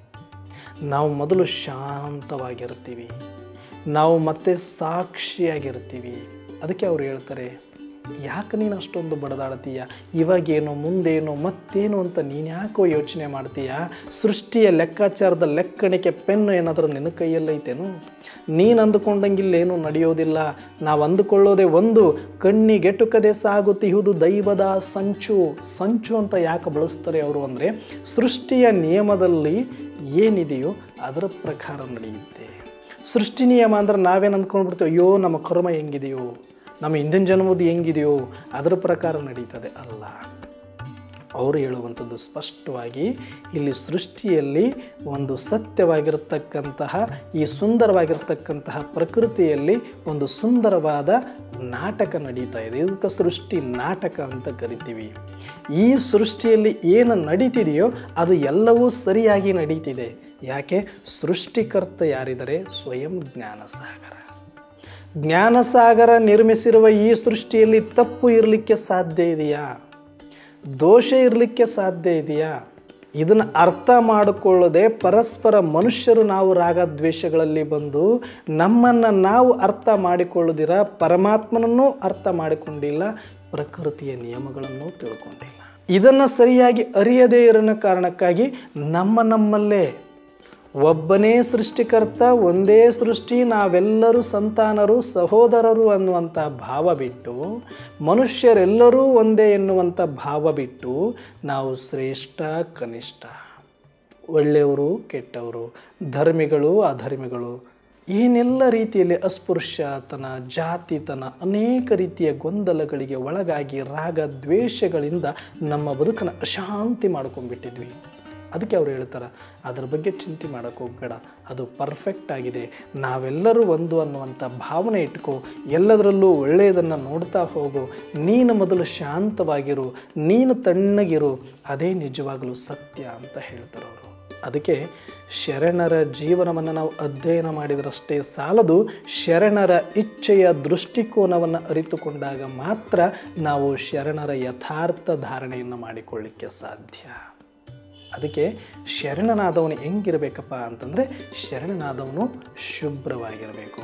Speaker 1: ನಾವು ಮೊದಲು ಶಾಂತವಾಗಿರ್ತೀವಿ ನಾವು ಮತ್ತೆ ಸಾಕ್ಷಿಯಾಗಿರ್ತೀವಿ ಅದಕ್ಕೆ ಅವ್ರು ಹೇಳ್ತಾರೆ ಯಾಕೆ ನೀನು ಅಷ್ಟೊಂದು ಬಡದಾಡ್ತೀಯ ಇವಾಗೇನು ಮುಂದೇನು ಮತ್ತೇನು ಅಂತ ನೀನು ಯಾಕೋ ಯೋಚನೆ ಮಾಡ್ತೀಯ ಸೃಷ್ಟಿಯ ಲೆಕ್ಕಾಚಾರದ ಲೆಕ್ಕಣಿಕೆ ಪೆನ್ನು ಏನಾದರೂ ನಿನ್ನ ಕೈಯಲ್ಲೈತೇನು ನೀನು ಅಂದುಕೊಂಡಂಗಿಲ್ಲೇನು ನಡೆಯೋದಿಲ್ಲ ನಾವು ಅಂದುಕೊಳ್ಳೋದೇ ಒಂದು ಕಣ್ಣಿಗೆಟುಕದೆ ಸಾಗುತ್ತಿಹುದು ದೈವದ ಸಂಚು ಸಂಚು ಅಂತ ಯಾಕೆ ಬಳಸ್ತಾರೆ ಅವರು ಅಂದರೆ ಸೃಷ್ಟಿಯ ನಿಯಮದಲ್ಲಿ ಏನಿದೆಯೋ ಅದರ ಪ್ರಕಾರ ನಡೆಯುತ್ತೆ ಸೃಷ್ಟಿ ನಿಯಮ ಅಂದ್ರೆ ನಾವೇನು ಅಂದ್ಕೊಂಡ್ಬಿಡ್ತೀವಿ ಅಯ್ಯೋ ನಮ್ಮ ಕರ್ಮ ಹೆಂಗಿದೆಯೋ ನಮ್ಮ ಹಿಂದಿನ ಜನ್ಮದ ಹೆಂಗಿದೆಯೋ ಅದರ ಪ್ರಕಾರ ನಡೀತದೆ ಅಲ್ಲ ಅವರು ಹೇಳುವಂಥದ್ದು ಸ್ಪಷ್ಟವಾಗಿ ಇಲ್ಲಿ ಸೃಷ್ಟಿಯಲ್ಲಿ ಒಂದು ಸತ್ಯವಾಗಿರತಕ್ಕಂತಹ ಈ ಸುಂದರವಾಗಿರ್ತಕ್ಕಂತಹ ಪ್ರಕೃತಿಯಲ್ಲಿ ಒಂದು ಸುಂದರವಾದ ನಾಟಕ ನಡೀತಾ ಇದೆ ಇದಕ್ಕೆ ಸೃಷ್ಟಿ ನಾಟಕ ಅಂತ ಕರಿತೀವಿ ಈ ಸೃಷ್ಟಿಯಲ್ಲಿ ಏನು ನಡೀತಿದೆಯೋ ಅದು ಎಲ್ಲವೂ ಸರಿಯಾಗಿ ನಡೀತಿದೆ ಯಾಕೆ ಸೃಷ್ಟಿಕರ್ತ ಯಾರಿದ್ದಾರೆ ಸ್ವಯಂ ಜ್ಞಾನಸಾಗರ ಜ್ಞಾನಸಾಗರ ನಿರ್ಮಿಸಿರುವ ಈ ಸೃಷ್ಟಿಯಲ್ಲಿ ತಪ್ಪು ಇರಲಿಕ್ಕೆ ಸಾಧ್ಯ ಇದೆಯಾ ದೋಷ ಇರಲಿಕ್ಕೆ ಸಾಧ್ಯ ಇದೆಯಾ ಇದನ್ನು ಅರ್ಥ ಮಾಡಿಕೊಳ್ಳದೆ ಪರಸ್ಪರ ಮನುಷ್ಯರು ನಾವು ರಾಗದ್ವೇಷಗಳಲ್ಲಿ ಬಂದು ನಮ್ಮನ್ನು ನಾವು ಅರ್ಥ ಮಾಡಿಕೊಳ್ಳದಿರ ಪರಮಾತ್ಮನನ್ನೂ ಅರ್ಥ ಮಾಡಿಕೊಂಡಿಲ್ಲ ಪ್ರಕೃತಿಯ ನಿಯಮಗಳನ್ನು ತಿಳ್ಕೊಂಡಿಲ್ಲ ಇದನ್ನು ಸರಿಯಾಗಿ ಅರಿಯದೇ ಇರೋ ಕಾರಣಕ್ಕಾಗಿ ನಮ್ಮ ನಮ್ಮಲ್ಲೇ ಒಬ್ಬನೇ ಸೃಷ್ಟಿಕರ್ತ ಒಂದೇ ಸೃಷ್ಟಿ ನಾವೆಲ್ಲರೂ ಸಂತಾನರು ಸಹೋದರರು ಅನ್ನುವಂಥ ಭಾವ ಬಿಟ್ಟು ಮನುಷ್ಯರೆಲ್ಲರೂ ಒಂದೇ ಎನ್ನುವಂಥ ಭಾವ ಬಿಟ್ಟು ನಾವು ಶ್ರೇಷ್ಠ ಕನಿಷ್ಠ ಒಳ್ಳೆಯವರು ಕೆಟ್ಟವರು ಧರ್ಮಿಗಳು ಅಧರ್ಮಿಗಳು ಏನೆಲ್ಲ ರೀತಿಯಲ್ಲಿ ಅಸ್ಪೃಶ್ಯತನ ಜಾತಿತನ ಅನೇಕ ರೀತಿಯ ಗೊಂದಲಗಳಿಗೆ ಒಳಗಾಗಿ ರಾಗ ದ್ವೇಷಗಳಿಂದ ನಮ್ಮ ಬದುಕನ್ನು ಅಶಾಂತಿ ಮಾಡ್ಕೊಂಡ್ಬಿಟ್ಟಿದ್ವಿ ಅದಕ್ಕೆ ಅವ್ರು ಹೇಳ್ತಾರೆ ಅದ್ರ ಬಗ್ಗೆ ಚಿಂತೆ ಮಾಡೋಕ್ಕೆ ಹೋಗಬೇಡ ಅದು ಪರ್ಫೆಕ್ಟ್ ಆಗಿದೆ ನಾವೆಲ್ಲರೂ ಒಂದು ಅನ್ನುವಂಥ ಭಾವನೆ ಇಟ್ಕೋ ಎಲ್ಲದರಲ್ಲೂ ಒಳ್ಳೆಯದನ್ನು ನೋಡ್ತಾ ಹೋಗು ನೀನು ಮೊದಲು ಶಾಂತವಾಗಿರು ನೀನು ತಣ್ಣಗಿರು ಅದೇ ನಿಜವಾಗಲೂ ಸತ್ಯ ಅಂತ ಹೇಳ್ತಾರೆ ಅವರು ಅದಕ್ಕೆ ಶರಣರ ಜೀವನವನ್ನು ನಾವು ಅಧ್ಯಯನ ಮಾಡಿದರಷ್ಟೇ ಸಾಲದು ಶರಣರ ಇಚ್ಛೆಯ ದೃಷ್ಟಿಕೋನವನ್ನು ಅರಿತುಕೊಂಡಾಗ ಮಾತ್ರ ನಾವು ಶರಣರ ಯಥಾರ್ಥ ಧಾರಣೆಯನ್ನು ಮಾಡಿಕೊಳ್ಳಿಕ್ಕೆ ಸಾಧ್ಯ ಅದಕ್ಕೆ ಶರಣನಾದವನು ಹೆಂಗಿರಬೇಕಪ್ಪ ಅಂತಂದರೆ ಶರಣನಾದವನು ಶುಭ್ರವಾಗಿರಬೇಕು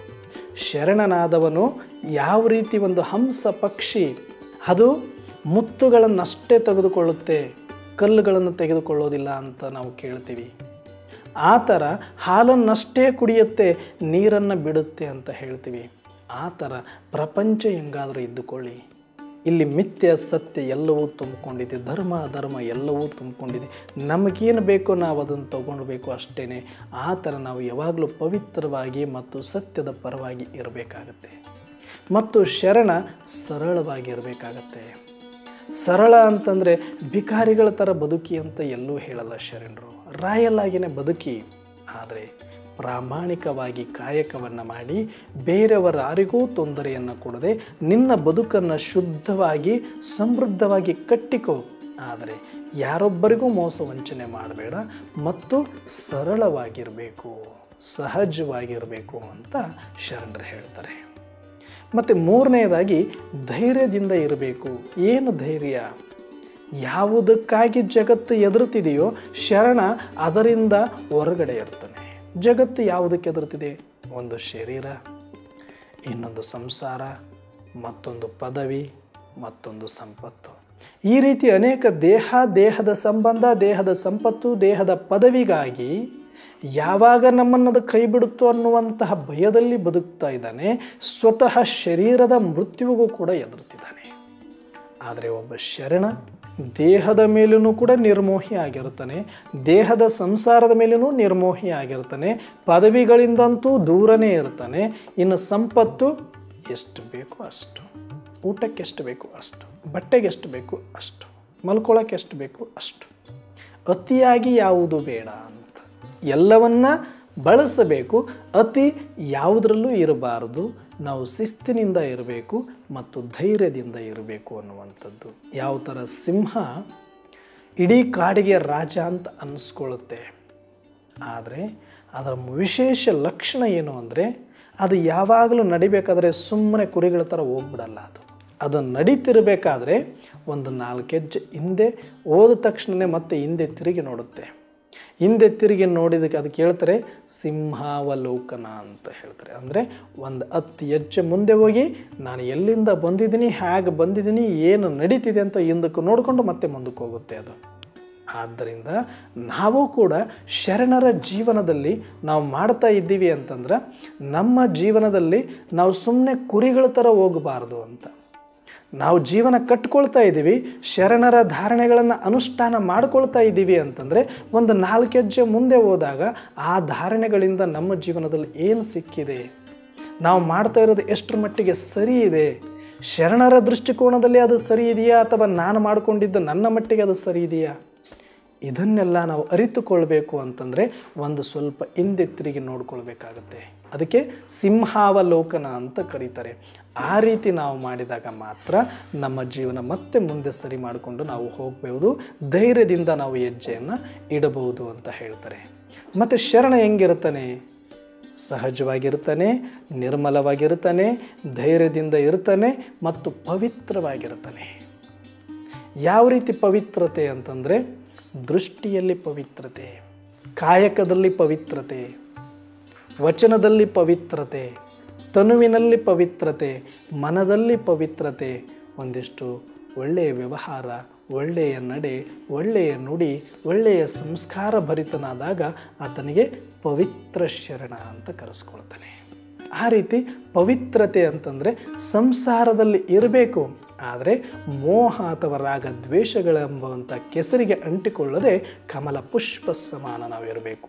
Speaker 1: ಶರಣನಾದವನು ಯಾವ ರೀತಿ ಒಂದು ಹಂಸ ಪಕ್ಷಿ ಅದು ಮುತ್ತುಗಳನ್ನಷ್ಟೇ ತೆಗೆದುಕೊಳ್ಳುತ್ತೆ ಕಲ್ಲುಗಳನ್ನು ತೆಗೆದುಕೊಳ್ಳೋದಿಲ್ಲ ಅಂತ ನಾವು ಕೇಳ್ತೀವಿ ಆ ಥರ ಹಾಲನ್ನಷ್ಟೇ ಕುಡಿಯುತ್ತೆ ನೀರನ್ನು ಬಿಡುತ್ತೆ ಅಂತ ಹೇಳ್ತೀವಿ ಆ ಥರ ಪ್ರಪಂಚ ಹೆಂಗಾದರೂ ಇದ್ದುಕೊಳ್ಳಿ ಇಲ್ಲಿ ಮಿಥ್ಯ ಸತ್ಯ ಎಲ್ಲವೂ ತುಂಬಿಕೊಂಡಿದೆ ಧರ್ಮ ಧರ್ಮ ಎಲ್ಲವೂ ತುಂಬಿಕೊಂಡಿದೆ ನಮಗೇನು ಬೇಕೋ ನಾವು ಅದನ್ನು ತಗೊಳ್ಬೇಕು ಅಷ್ಟೇ ಆ ಥರ ನಾವು ಯಾವಾಗಲೂ ಪವಿತ್ರವಾಗಿ ಮತ್ತು ಸತ್ಯದ ಪರವಾಗಿ ಇರಬೇಕಾಗತ್ತೆ ಮತ್ತು ಶರಣ ಸರಳವಾಗಿರಬೇಕಾಗತ್ತೆ ಸರಳ ಅಂತಂದರೆ ಭಿಕಾರಿಗಳ ಥರ ಬದುಕಿ ಅಂತ ಎಲ್ಲೂ ಹೇಳಲ್ಲ ಶರಣರು ರಾಯಲ್ ಆಗಿನೇ ಬದುಕಿ ಆದರೆ ಪ್ರಾಮಾಣಿಕವಾಗಿ ಕಾಯಕವನ್ನು ಮಾಡಿ ಬೇರೆಯವರಾರಿಗೂ ತೊಂದರೆಯನ್ನು ಕೊಡದೆ ನಿನ್ನ ಬದುಕನ್ನು ಶುದ್ಧವಾಗಿ ಸಮೃದ್ಧವಾಗಿ ಕಟ್ಟಿಕೋ ಆದರೆ ಯಾರೊಬ್ಬರಿಗೂ ಮೋಸ ವಂಚನೆ ಮಾಡಬೇಡ ಮತ್ತು ಸರಳವಾಗಿರಬೇಕು ಸಹಜವಾಗಿರಬೇಕು ಅಂತ ಶರಣರು ಹೇಳ್ತಾರೆ ಮತ್ತು ಮೂರನೆಯದಾಗಿ ಧೈರ್ಯದಿಂದ ಇರಬೇಕು ಏನು ಧೈರ್ಯ ಯಾವುದಕ್ಕಾಗಿ ಜಗತ್ತು ಎದುರುತ್ತಿದೆಯೋ ಶರಣ ಅದರಿಂದ ಹೊರಗಡೆ ಇರ್ತಾನೆ ಜಗತ್ತು ಯಾವುದಕ್ಕೆ ಎದುರುತ್ತಿದೆ ಒಂದು ಶರೀರ ಇನ್ನೊಂದು ಸಂಸಾರ ಮತ್ತೊಂದು ಪದವಿ ಮತ್ತೊಂದು ಸಂಪತ್ತು ಈ ರೀತಿ ಅನೇಕ ದೇಹ ದೇಹದ ಸಂಬಂಧ ದೇಹದ ಸಂಪತ್ತು ದೇಹದ ಪದವಿಗಾಗಿ ಯಾವಾಗ ನಮ್ಮನ್ನದು ಕೈ ಬಿಡುತ್ತೋ ಅನ್ನುವಂತಹ ಭಯದಲ್ಲಿ ಬದುಕ್ತಾ ಇದ್ದಾನೆ ಸ್ವತಃ ಶರೀರದ ಮೃತ್ಯುವಿಗೂ ಕೂಡ ಎದುರುತ್ತಿದ್ದಾನೆ ಆದರೆ ಒಬ್ಬ ಶರಣ ದೇಹದ ಮೇಲೂ ಕೂಡ ನಿರ್ಮೋಹಿ ಆಗಿರ್ತಾನೆ ದೇಹದ ಸಂಸಾರದ ಮೇಲೂ ನಿರ್ಮೋಹಿ ಆಗಿರ್ತಾನೆ ಪದವಿಗಳಿಂದಂತೂ ದೂರನೇ ಇರ್ತಾನೆ ಇನ್ನು ಸಂಪತ್ತು ಎಷ್ಟು ಬೇಕೋ ಅಷ್ಟು ಊಟಕ್ಕೆ ಎಷ್ಟು ಬೇಕು ಅಷ್ಟು ಬಟ್ಟೆಗೆ ಎಷ್ಟು ಬೇಕು ಅಷ್ಟು ಮಲ್ಕೊಳ್ಳೋಕೆ ಎಷ್ಟು ಬೇಕು ಅಷ್ಟು ಅತಿಯಾಗಿ ಯಾವುದು ಬೇಡ ಅಂತ ಎಲ್ಲವನ್ನ ಬಳಸಬೇಕು ಅತಿ ಯಾವುದರಲ್ಲೂ ಇರಬಾರದು ನಾವು ಶಿಸ್ತಿನಿಂದ ಇರಬೇಕು ಮತ್ತು ಧೈರ್ಯದಿಂದ ಇರಬೇಕು ಅನ್ನುವಂಥದ್ದು ಯಾವ ಥರ ಸಿಂಹ ಇಡೀ ಕಾಡಿಗೆ ರಾಜ ಅಂತ ಅನ್ನಿಸ್ಕೊಳ್ಳುತ್ತೆ ಆದರೆ ಅದರ ವಿಶೇಷ ಲಕ್ಷಣ ಏನು ಅಂದರೆ ಅದು ಯಾವಾಗಲೂ ನಡಿಬೇಕಾದ್ರೆ ಸುಮ್ಮನೆ ಕುರಿಗಳ ಥರ ಹೋಗ್ಬಿಡಲ್ಲ ಅದು ಅದು ನಡೀತಿರಬೇಕಾದ್ರೆ ಒಂದು ನಾಲ್ಕು ಹೆಜ್ಜೆ ಹಿಂದೆ ಹೋದ ತಕ್ಷಣವೇ ಮತ್ತೆ ಹಿಂದೆ ತಿರುಗಿ ನೋಡುತ್ತೆ ಹಿಂದೆ ತಿರುಗಿ ನೋಡಿದಕ್ಕೆ ಅದಕ್ಕೆ ಹೇಳ್ತಾರೆ ಸಿಂಹಾವಲೋಕನ ಅಂತ ಹೇಳ್ತಾರೆ ಅಂದರೆ ಒಂದು ಹತ್ತು ಹೆಜ್ಜೆ ಮುಂದೆ ಹೋಗಿ ನಾನು ಎಲ್ಲಿಂದ ಬಂದಿದ್ದೀನಿ ಹೇಗೆ ಬಂದಿದ್ದೀನಿ ಏನು ನಡೀತಿದೆ ಅಂತ ಹಿಂದಕ್ಕೆ ನೋಡಿಕೊಂಡು ಮತ್ತೆ ಮುಂದಕ್ಕೆ ಹೋಗುತ್ತೆ ಅದು ಆದ್ದರಿಂದ ನಾವು ಕೂಡ ಶರಣರ ಜೀವನದಲ್ಲಿ ನಾವು ಮಾಡ್ತಾ ಇದ್ದೀವಿ ಅಂತಂದ್ರೆ ನಮ್ಮ ಜೀವನದಲ್ಲಿ ನಾವು ಸುಮ್ಮನೆ ಕುರಿಗಳ ಥರ ಹೋಗಬಾರ್ದು ಅಂತ ನಾವು ಜೀವನ ಕಟ್ಕೊಳ್ತಾ ಇದ್ದೀವಿ ಶರಣರ ಧಾರಣೆಗಳನ್ನು ಅನುಷ್ಠಾನ ಮಾಡ್ಕೊಳ್ತಾ ಇದ್ದೀವಿ ಅಂತಂದರೆ ಒಂದು ನಾಲ್ಕು ಹೆಜ್ಜೆ ಮುಂದೆ ಹೋದಾಗ ಆ ಧಾರಣೆಗಳಿಂದ ನಮ್ಮ ಜೀವನದಲ್ಲಿ ಏನು ಸಿಕ್ಕಿದೆ ನಾವು ಮಾಡ್ತಾ ಇರೋದು ಎಷ್ಟರ ಮಟ್ಟಿಗೆ ಸರಿ ಇದೆ ಶರಣರ ದೃಷ್ಟಿಕೋನದಲ್ಲಿ ಅದು ಸರಿ ಇದೆಯಾ ಅಥವಾ ನಾನು ಮಾಡಿಕೊಂಡಿದ್ದ ನನ್ನ ಮಟ್ಟಿಗೆ ಅದು ಸರಿ ಇದೆಯಾ ಇದನ್ನೆಲ್ಲ ನಾವು ಅರಿತುಕೊಳ್ಬೇಕು ಅಂತಂದರೆ ಒಂದು ಸ್ವಲ್ಪ ಹಿಂದೆ ತಿರುಗಿ ನೋಡ್ಕೊಳ್ಬೇಕಾಗತ್ತೆ ಅದಕ್ಕೆ ಸಿಂಹಾವಲೋಕನ ಅಂತ ಕರೀತಾರೆ ಆ ರೀತಿ ನಾವು ಮಾಡಿದಾಗ ಮಾತ್ರ ನಮ್ಮ ಜೀವನ ಮತ್ತೆ ಮುಂದೆ ಸರಿ ಮಾಡಿಕೊಂಡು ನಾವು ಹೋಗಬಹುದು ಧೈರ್ಯದಿಂದ ನಾವು ಹೆಜ್ಜೆಯನ್ನು ಇಡಬಹುದು ಅಂತ ಹೇಳ್ತಾರೆ ಮತ್ತು ಶರಣ ಹೆಂಗಿರ್ತಾನೆ ಸಹಜವಾಗಿರ್ತಾನೆ ನಿರ್ಮಲವಾಗಿರ್ತಾನೆ ಧೈರ್ಯದಿಂದ ಇರ್ತಾನೆ ಮತ್ತು ಪವಿತ್ರವಾಗಿರ್ತಾನೆ ಯಾವ ರೀತಿ ಪವಿತ್ರತೆ ಅಂತಂದರೆ ದೃಷ್ಟಿಯಲ್ಲಿ ಪವಿತ್ರತೆ ಕಾಯಕದಲ್ಲಿ ಪವಿತ್ರತೆ ವಚನದಲ್ಲಿ ಪವಿತ್ರತೆ ತನುವಿನಲ್ಲಿ ಪವಿತ್ರತೆ ಮನದಲ್ಲಿ ಪವಿತ್ರತೆ ಒಂದಿಷ್ಟು ಒಳ್ಳೆಯ ವ್ಯವಹಾರ ಒಳ್ಳೆಯ ನಡೆ ಒಳ್ಳೆಯ ನುಡಿ ಒಳ್ಳೆಯ ಸಂಸ್ಕಾರ ಭರಿತನಾದಾಗ ಆತನಿಗೆ ಪವಿತ್ರ ಶರಣ ಅಂತ ಕರೆಸ್ಕೊಳ್ತಾನೆ ಆ ರೀತಿ ಪವಿತ್ರತೆ ಅಂತಂದರೆ ಸಂಸಾರದಲ್ಲಿ ಇರಬೇಕು ಆದರೆ ಮೋಹ ಅಥವಾ ರಾಗ ದ್ವೇಷಗಳೆಂಬಂಥ ಕೆಸರಿಗೆ ಅಂಟಿಕೊಳ್ಳದೆ ಕಮಲ ಪುಷ್ಪ ಸಮಾನ ನಾವಿರಬೇಕು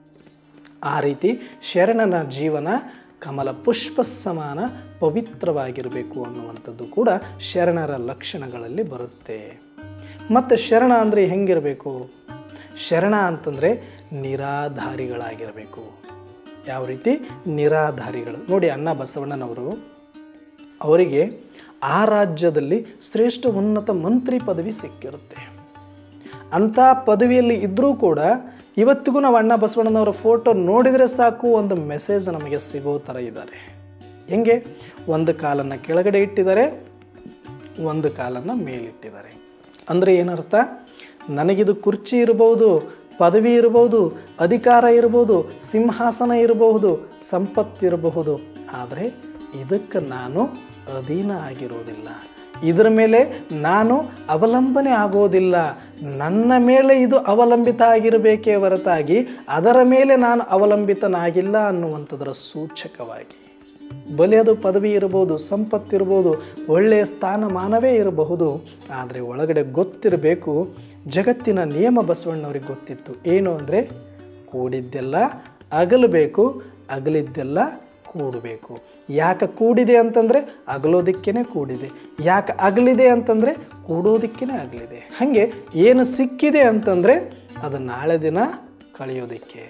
Speaker 1: ಆ ರೀತಿ ಶರಣನ ಜೀವನ ಕಮಲ ಪುಷ್ಪ ಸಮಾನ ಪವಿತ್ರವಾಗಿರಬೇಕು ಅನ್ನುವಂಥದ್ದು ಕೂಡ ಶರಣರ ಲಕ್ಷಣಗಳಲ್ಲಿ ಬರುತ್ತೆ ಮತ್ತು ಶರಣ ಅಂದರೆ ಹೆಂಗಿರಬೇಕು ಶರಣ ಅಂತಂದರೆ ನಿರಾಧಾರಿಗಳಾಗಿರಬೇಕು ಯಾವ ರೀತಿ ನಿರಾಧಾರಿಗಳು ನೋಡಿ ಅಣ್ಣ ಬಸವಣ್ಣನವರು ಅವರಿಗೆ ಆ ರಾಜ್ಯದಲ್ಲಿ ಶ್ರೇಷ್ಠ ಉನ್ನತ ಮಂತ್ರಿ ಪದವಿ ಸಿಕ್ಕಿರುತ್ತೆ ಅಂಥ ಪದವಿಯಲ್ಲಿ ಇದ್ದರೂ ಕೂಡ ಇವತ್ತಿಗೂ ನಾವು ಅಣ್ಣ ಬಸವಣ್ಣನವರ ಫೋಟೋ ನೋಡಿದರೆ ಸಾಕು ಒಂದು ಮೆಸೇಜ್ ನಮಗೆ ಸಿಗೋ ಥರ ಇದ್ದಾರೆ ಹೆಂಗೆ ಒಂದು ಕಾಲನ್ನು ಕೆಳಗಡೆ ಇಟ್ಟಿದ್ದಾರೆ ಒಂದು ಕಾಲನ್ನು ಮೇಲಿಟ್ಟಿದ್ದಾರೆ ಅಂದರೆ ಏನರ್ಥ ನನಗಿದು ಕುರ್ಚಿ ಇರಬಹುದು ಪದವಿ ಇರಬಹುದು ಅಧಿಕಾರ ಇರಬಹುದು ಸಿಂಹಾಸನ ಇರಬಹುದು ಸಂಪತ್ತಿರಬಹುದು ಆದರೆ ಇದಕ್ಕೆ ನಾನು ಅಧೀನ ಆಗಿರೋದಿಲ್ಲ ಇದರ ಮೇಲೆ ನಾನು ಅವಲಂಬನೆ ಆಗೋದಿಲ್ಲ ನನ್ನ ಮೇಲೆ ಇದು ಅವಲಂಬಿತ ಆಗಿರಬೇಕೇ ಹೊರತಾಗಿ ಅದರ ಮೇಲೆ ನಾನು ಅವಲಂಬಿತನಾಗಿಲ್ಲ ಅನ್ನುವಂಥದ್ದರ ಸೂಚಕವಾಗಿ ಬಲಿ ಅದು ಪದವಿ ಇರಬಹುದು ಸಂಪತ್ತಿರ್ಬೋದು ಒಳ್ಳೆಯ ಸ್ಥಾನಮಾನವೇ ಇರಬಹುದು ಆದರೆ ಒಳಗಡೆ ಗೊತ್ತಿರಬೇಕು ಜಗತ್ತಿನ ನಿಯಮ ಬಸವಣ್ಣವ್ರಿಗೆ ಗೊತ್ತಿತ್ತು ಏನು ಅಂದರೆ ಕೂಡಿದ್ದೆಲ್ಲ ಅಗಲಬೇಕು ಅಗಲಿದ್ದೆಲ್ಲ ಕೂಡಬೇಕು ಯಾಕೆ ಕೂಡಿದೆ ಅಂತಂದರೆ ಅಗಲೋದಕ್ಕೇ ಕೂಡಿದೆ ಯಾಕೆ ಅಗಲಿದೆ ಅಂತಂದರೆ ಕೂಡೋದಕ್ಕೇ ಅಗಲಿದೆ ಹಾಗೆ ಏನು ಸಿಕ್ಕಿದೆ ಅಂತಂದರೆ ಅದು ನಾಳೆ ದಿನ ಕಳೆಯೋದಕ್ಕೆ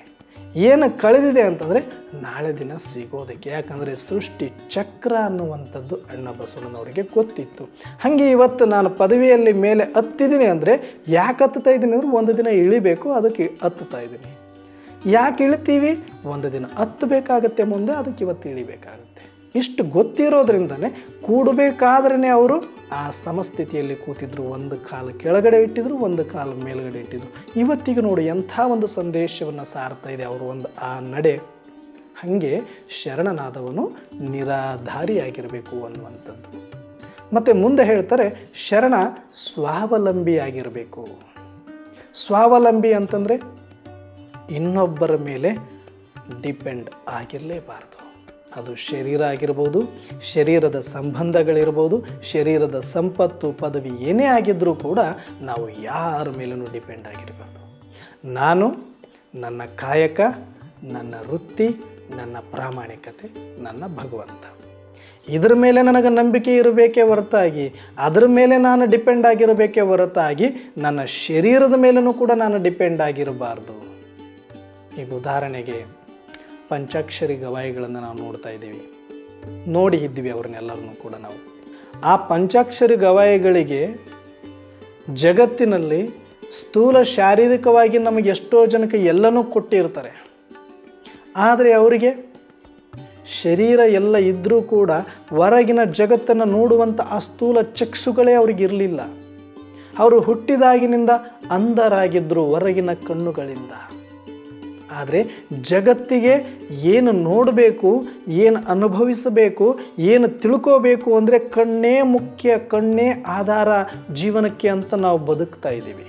Speaker 1: ಏನು ಕಳೆದಿದೆ ಅಂತಂದರೆ ನಾಳೆ ದಿನ ಸಿಗೋದಕ್ಕೆ ಯಾಕಂದರೆ ಸೃಷ್ಟಿ ಚಕ್ರ ಅನ್ನುವಂಥದ್ದು ಅಣ್ಣ ಬಸವಣ್ಣನವರಿಗೆ ಗೊತ್ತಿತ್ತು ಹಾಗೆ ಇವತ್ತು ನಾನು ಪದವಿಯಲ್ಲಿ ಮೇಲೆ ಹತ್ತಿದ್ದೀನಿ ಅಂದರೆ ಯಾಕೆ ಹತ್ತುತ್ತಾ ಇದ್ದೀನಿ ಅಂದರೆ ಒಂದು ದಿನ ಇಳಿಬೇಕು ಅದಕ್ಕೆ ಹತ್ತುತ್ತಾ ಇದ್ದೀನಿ ಯಾಕೆ ಇಳಿತೀವಿ ಒಂದು ದಿನ ಹತ್ತಬೇಕಾಗತ್ತೆ ಮುಂದೆ ಅದಕ್ಕೆ ಇವತ್ತು ಇಳಿಬೇಕಾಗುತ್ತೆ ಇಷ್ಟು ಗೊತ್ತಿರೋದ್ರಿಂದನೇ ಕೂಡಬೇಕಾದ್ರೇ ಅವರು ಆ ಸಮಸ್ಥಿತಿಯಲ್ಲಿ ಕೂತಿದ್ರು ಒಂದು ಕಾಲು ಕೆಳಗಡೆ ಇಟ್ಟಿದ್ರು ಒಂದು ಕಾಲು ಮೇಲ್ಗಡೆ ಇಟ್ಟಿದ್ರು ಇವತ್ತಿಗೆ ನೋಡಿ ಎಂಥ ಒಂದು ಸಂದೇಶವನ್ನು ಸಾರ್ತಾ ಇದೆ ಅವರು ಒಂದು ಆ ನಡೆ ಹಾಗೆ ಶರಣನಾದವನು ನಿರಾಧಾರಿಯಾಗಿರಬೇಕು ಅನ್ನುವಂಥದ್ದು ಮತ್ತು ಮುಂದೆ ಹೇಳ್ತಾರೆ ಶರಣ ಸ್ವಾವಲಂಬಿಯಾಗಿರಬೇಕು ಸ್ವಾವಲಂಬಿ ಅಂತಂದರೆ ಇನ್ನೊಬ್ಬರ ಮೇಲೆ ಡಿಪೆಂಡ್ ಆಗಿರಲೇಬಾರ್ದು ಅದು ಶರೀರ ಆಗಿರ್ಬೋದು ಶರೀರದ ಸಂಬಂಧಗಳಿರ್ಬೋದು ಶರೀರದ ಸಂಪತ್ತು ಪದವಿ ಏನೇ ಆಗಿದ್ದರೂ ಕೂಡ ನಾವು ಯಾರ ಮೇಲೂ ಡಿಪೆಂಡ್ ಆಗಿರಬಾರ್ದು ನಾನು ನನ್ನ ಕಾಯಕ ನನ್ನ ವೃತ್ತಿ ನನ್ನ ಪ್ರಾಮಾಣಿಕತೆ ನನ್ನ ಭಗವಂತ ಇದ್ರ ಮೇಲೆ ನನಗೆ ನಂಬಿಕೆ ಇರಬೇಕೇ ಹೊರತಾಗಿ ಅದರ ಮೇಲೆ ನಾನು ಡಿಪೆಂಡ್ ಆಗಿರಬೇಕೇ ಹೊರತಾಗಿ ನನ್ನ ಶರೀರದ ಮೇಲೂ ಕೂಡ ನಾನು ಡಿಪೆಂಡ್ ಆಗಿರಬಾರ್ದು ಈಗ ಉದಾಹರಣೆಗೆ ಪಂಚಾಕ್ಷರಿ ಗವಾಯಿಗಳನ್ನು ನಾವು ನೋಡ್ತಾ ಇದ್ದೀವಿ ನೋಡಿ ಇದ್ದೀವಿ ಅವ್ರನ್ನೆಲ್ಲರನ್ನೂ ಕೂಡ ನಾವು ಆ ಪಂಚಾಕ್ಷರಿ ಗವಾಯಿಗಳಿಗೆ ಜಗತ್ತಿನಲ್ಲಿ ಸ್ಥೂಲ ಶಾರೀರಿಕವಾಗಿ ನಮಗೆ ಎಷ್ಟೋ ಜನಕ್ಕೆ ಎಲ್ಲನೂ ಕೊಟ್ಟಿರ್ತಾರೆ ಆದರೆ ಅವರಿಗೆ ಶರೀರ ಎಲ್ಲ ಇದ್ದರೂ ಕೂಡ ಹೊರಗಿನ ಜಗತ್ತನ್ನು ನೋಡುವಂಥ ಆ ಸ್ಥೂಲ ಚಕ್ಷುಗಳೇ ಅವ್ರಿಗೆ ಇರಲಿಲ್ಲ ಅವರು ಹುಟ್ಟಿದಾಗಿನಿಂದ ಅಂಧರಾಗಿದ್ದರು ಹೊರಗಿನ ಕಣ್ಣುಗಳಿಂದ ಆದರೆ ಜಗತ್ತಿಗೆ ಏನು ನೋಡಬೇಕು ಏನು ಅನುಭವಿಸಬೇಕು ಏನು ತಿಳ್ಕೋಬೇಕು ಅಂದರೆ ಕಣ್ಣೇ ಮುಖ್ಯ ಕಣ್ಣೇ ಆಧಾರ ಜೀವನಕ್ಕೆ ಅಂತ ನಾವು ಬದುಕ್ತಾ ಇದ್ದೀವಿ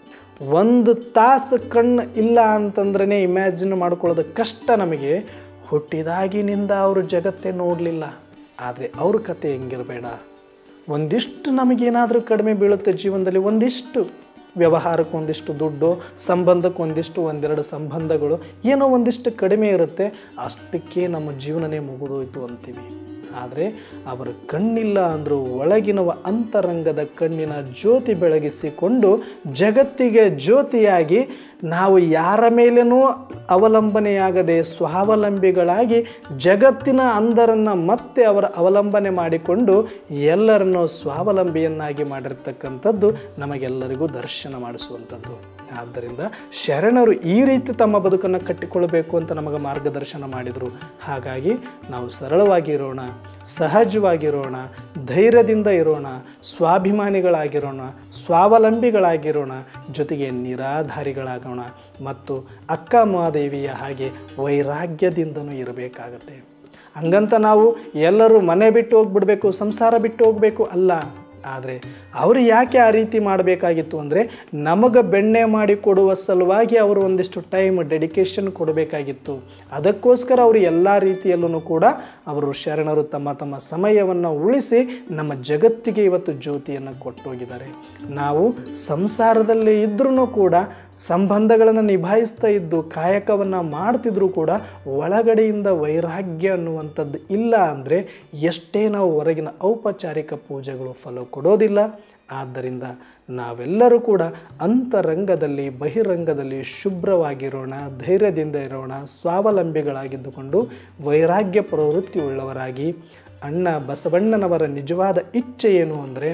Speaker 1: ಒಂದು ತಾಸು ಕಣ್ಣು ಇಲ್ಲ ಅಂತಂದ್ರೇ ಇಮ್ಯಾಜಿನ್ ಮಾಡ್ಕೊಳ್ಳೋದು ಕಷ್ಟ ನಮಗೆ ಹುಟ್ಟಿದಾಗಿನಿಂದ ಅವರು ಜಗತ್ತೇ ನೋಡಲಿಲ್ಲ ಆದರೆ ಅವ್ರ ಕತೆ ಹೆಂಗಿರಬೇಡ ಒಂದಿಷ್ಟು ನಮಗೇನಾದರೂ ಕಡಿಮೆ ಬೀಳುತ್ತೆ ಜೀವನದಲ್ಲಿ ಒಂದಿಷ್ಟು ವ್ಯವಹಾರಕ್ಕೆ ಒಂದಿಷ್ಟು ದುಡ್ಡು ಸಂಬಂಧಕ್ಕೆ ಒಂದಿಷ್ಟು ಒಂದೆರಡು ಸಂಬಂಧಗಳು ಏನೋ ಒಂದಿಷ್ಟು ಕಡಿಮೆ ಇರುತ್ತೆ ಅಷ್ಟಕ್ಕೆ ನಮ್ಮ ಜೀವನನೇ ಮುಗಿದೋಯ್ತು ಅಂತೀವಿ ಆದರೆ ಅವರ ಕಣ್ಣಿಲ್ಲ ಅಂದರೂ ಒಳಗಿನವ ಅಂತರಂಗದ ಕಣ್ಣಿನ ಜ್ಯೋತಿ ಬೆಳಗಿಸಿಕೊಂಡು ಜಗತ್ತಿಗೆ ಜ್ಯೋತಿಯಾಗಿ ನಾವು ಯಾರ ಮೇಲೇನೂ ಅವಲಂಬನೆಯಾಗದೆ ಸ್ವಾವಲಂಬಿಗಳಾಗಿ ಜಗತ್ತಿನ ಅಂದರನ್ನು ಮತ್ತೆ ಅವರ ಅವಲಂಬನೆ ಮಾಡಿಕೊಂಡು ಎಲ್ಲರನ್ನೂ ಸ್ವಾವಲಂಬಿಯನ್ನಾಗಿ ಮಾಡಿರ್ತಕ್ಕಂಥದ್ದು ನಮಗೆಲ್ಲರಿಗೂ ದರ್ಶನ ಮಾಡಿಸುವಂಥದ್ದು ಆದ್ದರಿಂದ ಶರಣರು ಈ ರೀತಿ ತಮ್ಮ ಬದುಕನ್ನು ಕಟ್ಟಿಕೊಳ್ಳಬೇಕು ಅಂತ ನಮಗೆ ಮಾರ್ಗದರ್ಶನ ಮಾಡಿದರು ಹಾಗಾಗಿ ನಾವು ಸರಳವಾಗಿ ಇರೋಣ ಸಹಜವಾಗಿರೋಣ ಧೈರ್ಯದಿಂದ ಇರೋಣ ಸ್ವಾಭಿಮಾನಿಗಳಾಗಿರೋಣ ಸ್ವಾವಲಂಬಿಗಳಾಗಿರೋಣ ಜೊತೆಗೆ ನಿರಾಧಾರಿಗಳಾಗೋಣ ಮತ್ತು ಅಕ್ಕ ಮಹಾದೇವಿಯ ಹಾಗೆ ವೈರಾಗ್ಯದಿಂದನೂ ಇರಬೇಕಾಗತ್ತೆ ಹಂಗಂತ ನಾವು ಎಲ್ಲರೂ ಮನೆ ಬಿಟ್ಟು ಹೋಗ್ಬಿಡ್ಬೇಕು ಸಂಸಾರ ಬಿಟ್ಟು ಹೋಗಬೇಕು ಅಲ್ಲ ಆದರೆ ಅವರು ಯಾಕೆ ಆ ರೀತಿ ಮಾಡಬೇಕಾಗಿತ್ತು ಅಂದರೆ ನಮಗೆ ಬೆಣ್ಣೆ ಮಾಡಿ ಕೊಡುವ ಸಲುವಾಗಿ ಅವರು ಒಂದಿಷ್ಟು ಟೈಮ್ ಡೆಡಿಕೇಶನ್ ಕೊಡಬೇಕಾಗಿತ್ತು ಅದಕ್ಕೋಸ್ಕರ ಅವರು ಎಲ್ಲ ರೀತಿಯಲ್ಲೂ ಕೂಡ ಅವರು ಶರಣರು ತಮ್ಮ ತಮ್ಮ ಸಮಯವನ್ನು ಉಳಿಸಿ ನಮ್ಮ ಜಗತ್ತಿಗೆ ಇವತ್ತು ಜ್ಯೋತಿಯನ್ನು ಕೊಟ್ಟೋಗಿದ್ದಾರೆ ನಾವು ಸಂಸಾರದಲ್ಲಿ ಇದ್ರೂ ಕೂಡ ಸಂಬಂಧಗಳನ್ನು ನಿಭಾಯಿಸ್ತಾ ಇದ್ದು ಕಾಯಕವನ್ನು ಮಾಡ್ತಿದ್ರೂ ಕೂಡ ಒಳಗಡೆಯಿಂದ ವೈರಾಗ್ಯ ಅನ್ನುವಂಥದ್ದು ಇಲ್ಲ ಅಂದರೆ ಎಷ್ಟೇ ನಾವು ಹೊರಗಿನ ಔಪಚಾರಿಕ ಪೂಜೆಗಳು ಫಲ ಕೊಡೋದಿಲ್ಲ ಆದ್ದರಿಂದ ನಾವೆಲ್ಲರೂ ಕೂಡ ಅಂತರಂಗದಲ್ಲಿ ಬಹಿರಂಗದಲ್ಲಿ ಶುಭ್ರವಾಗಿರೋಣ ಧೈರ್ಯದಿಂದ ಇರೋಣ ಸ್ವಾವಲಂಬಿಗಳಾಗಿದ್ದುಕೊಂಡು ವೈರಾಗ್ಯ ಪ್ರವೃತ್ತಿ ಉಳ್ಳವರಾಗಿ ಅಣ್ಣ ಬಸವಣ್ಣನವರ ನಿಜವಾದ ಇಚ್ಛೆ ಏನು ಅಂದರೆ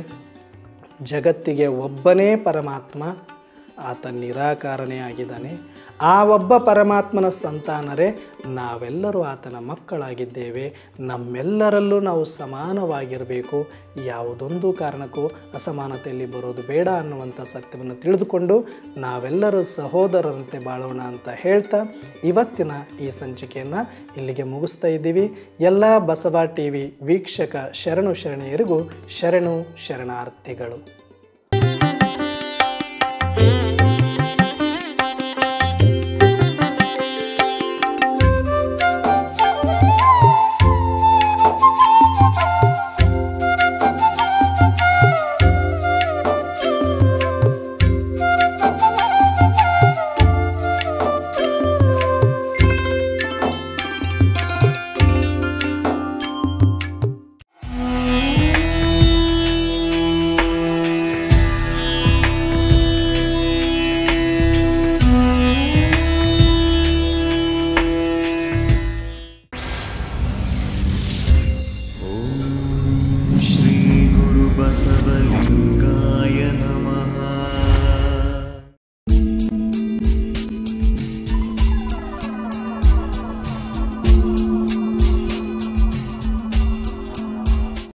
Speaker 1: ಜಗತ್ತಿಗೆ ಒಬ್ಬನೇ ಪರಮಾತ್ಮ ಆತ ನಿರಾಕಾರನೇ ಆಗಿದ್ದಾನೆ ಆ ಒಬ್ಬ ಪರಮಾತ್ಮನ ಸಂತಾನರೇ ನಾವೆಲ್ಲರೂ ಆತನ ಮಕ್ಕಳಾಗಿದ್ದೇವೆ ನಮ್ಮೆಲ್ಲರಲ್ಲೂ ನಾವು ಸಮಾನವಾಗಿರಬೇಕು ಯಾವುದೊಂದು ಕಾರಣಕ್ಕೂ ಅಸಮಾನತೆಯಲ್ಲಿ ಬರೋದು ಬೇಡ ಅನ್ನುವಂಥ ಸತ್ಯವನ್ನು ತಿಳಿದುಕೊಂಡು ನಾವೆಲ್ಲರೂ ಸಹೋದರರಂತೆ ಬಾಳೋಣ ಅಂತ ಹೇಳ್ತಾ ಇವತ್ತಿನ ಈ ಸಂಚಿಕೆಯನ್ನು ಇಲ್ಲಿಗೆ ಮುಗಿಸ್ತಾ ಇದ್ದೀವಿ ಎಲ್ಲ ಬಸವ ಟಿ ವಿ ವೀಕ್ಷಕ ಶರಣು ಶರಣೆಯರಿಗೂ ಶರಣು ಶರಣಾರ್ಥಿಗಳು
Speaker 2: बसवलिङ्गाय नमः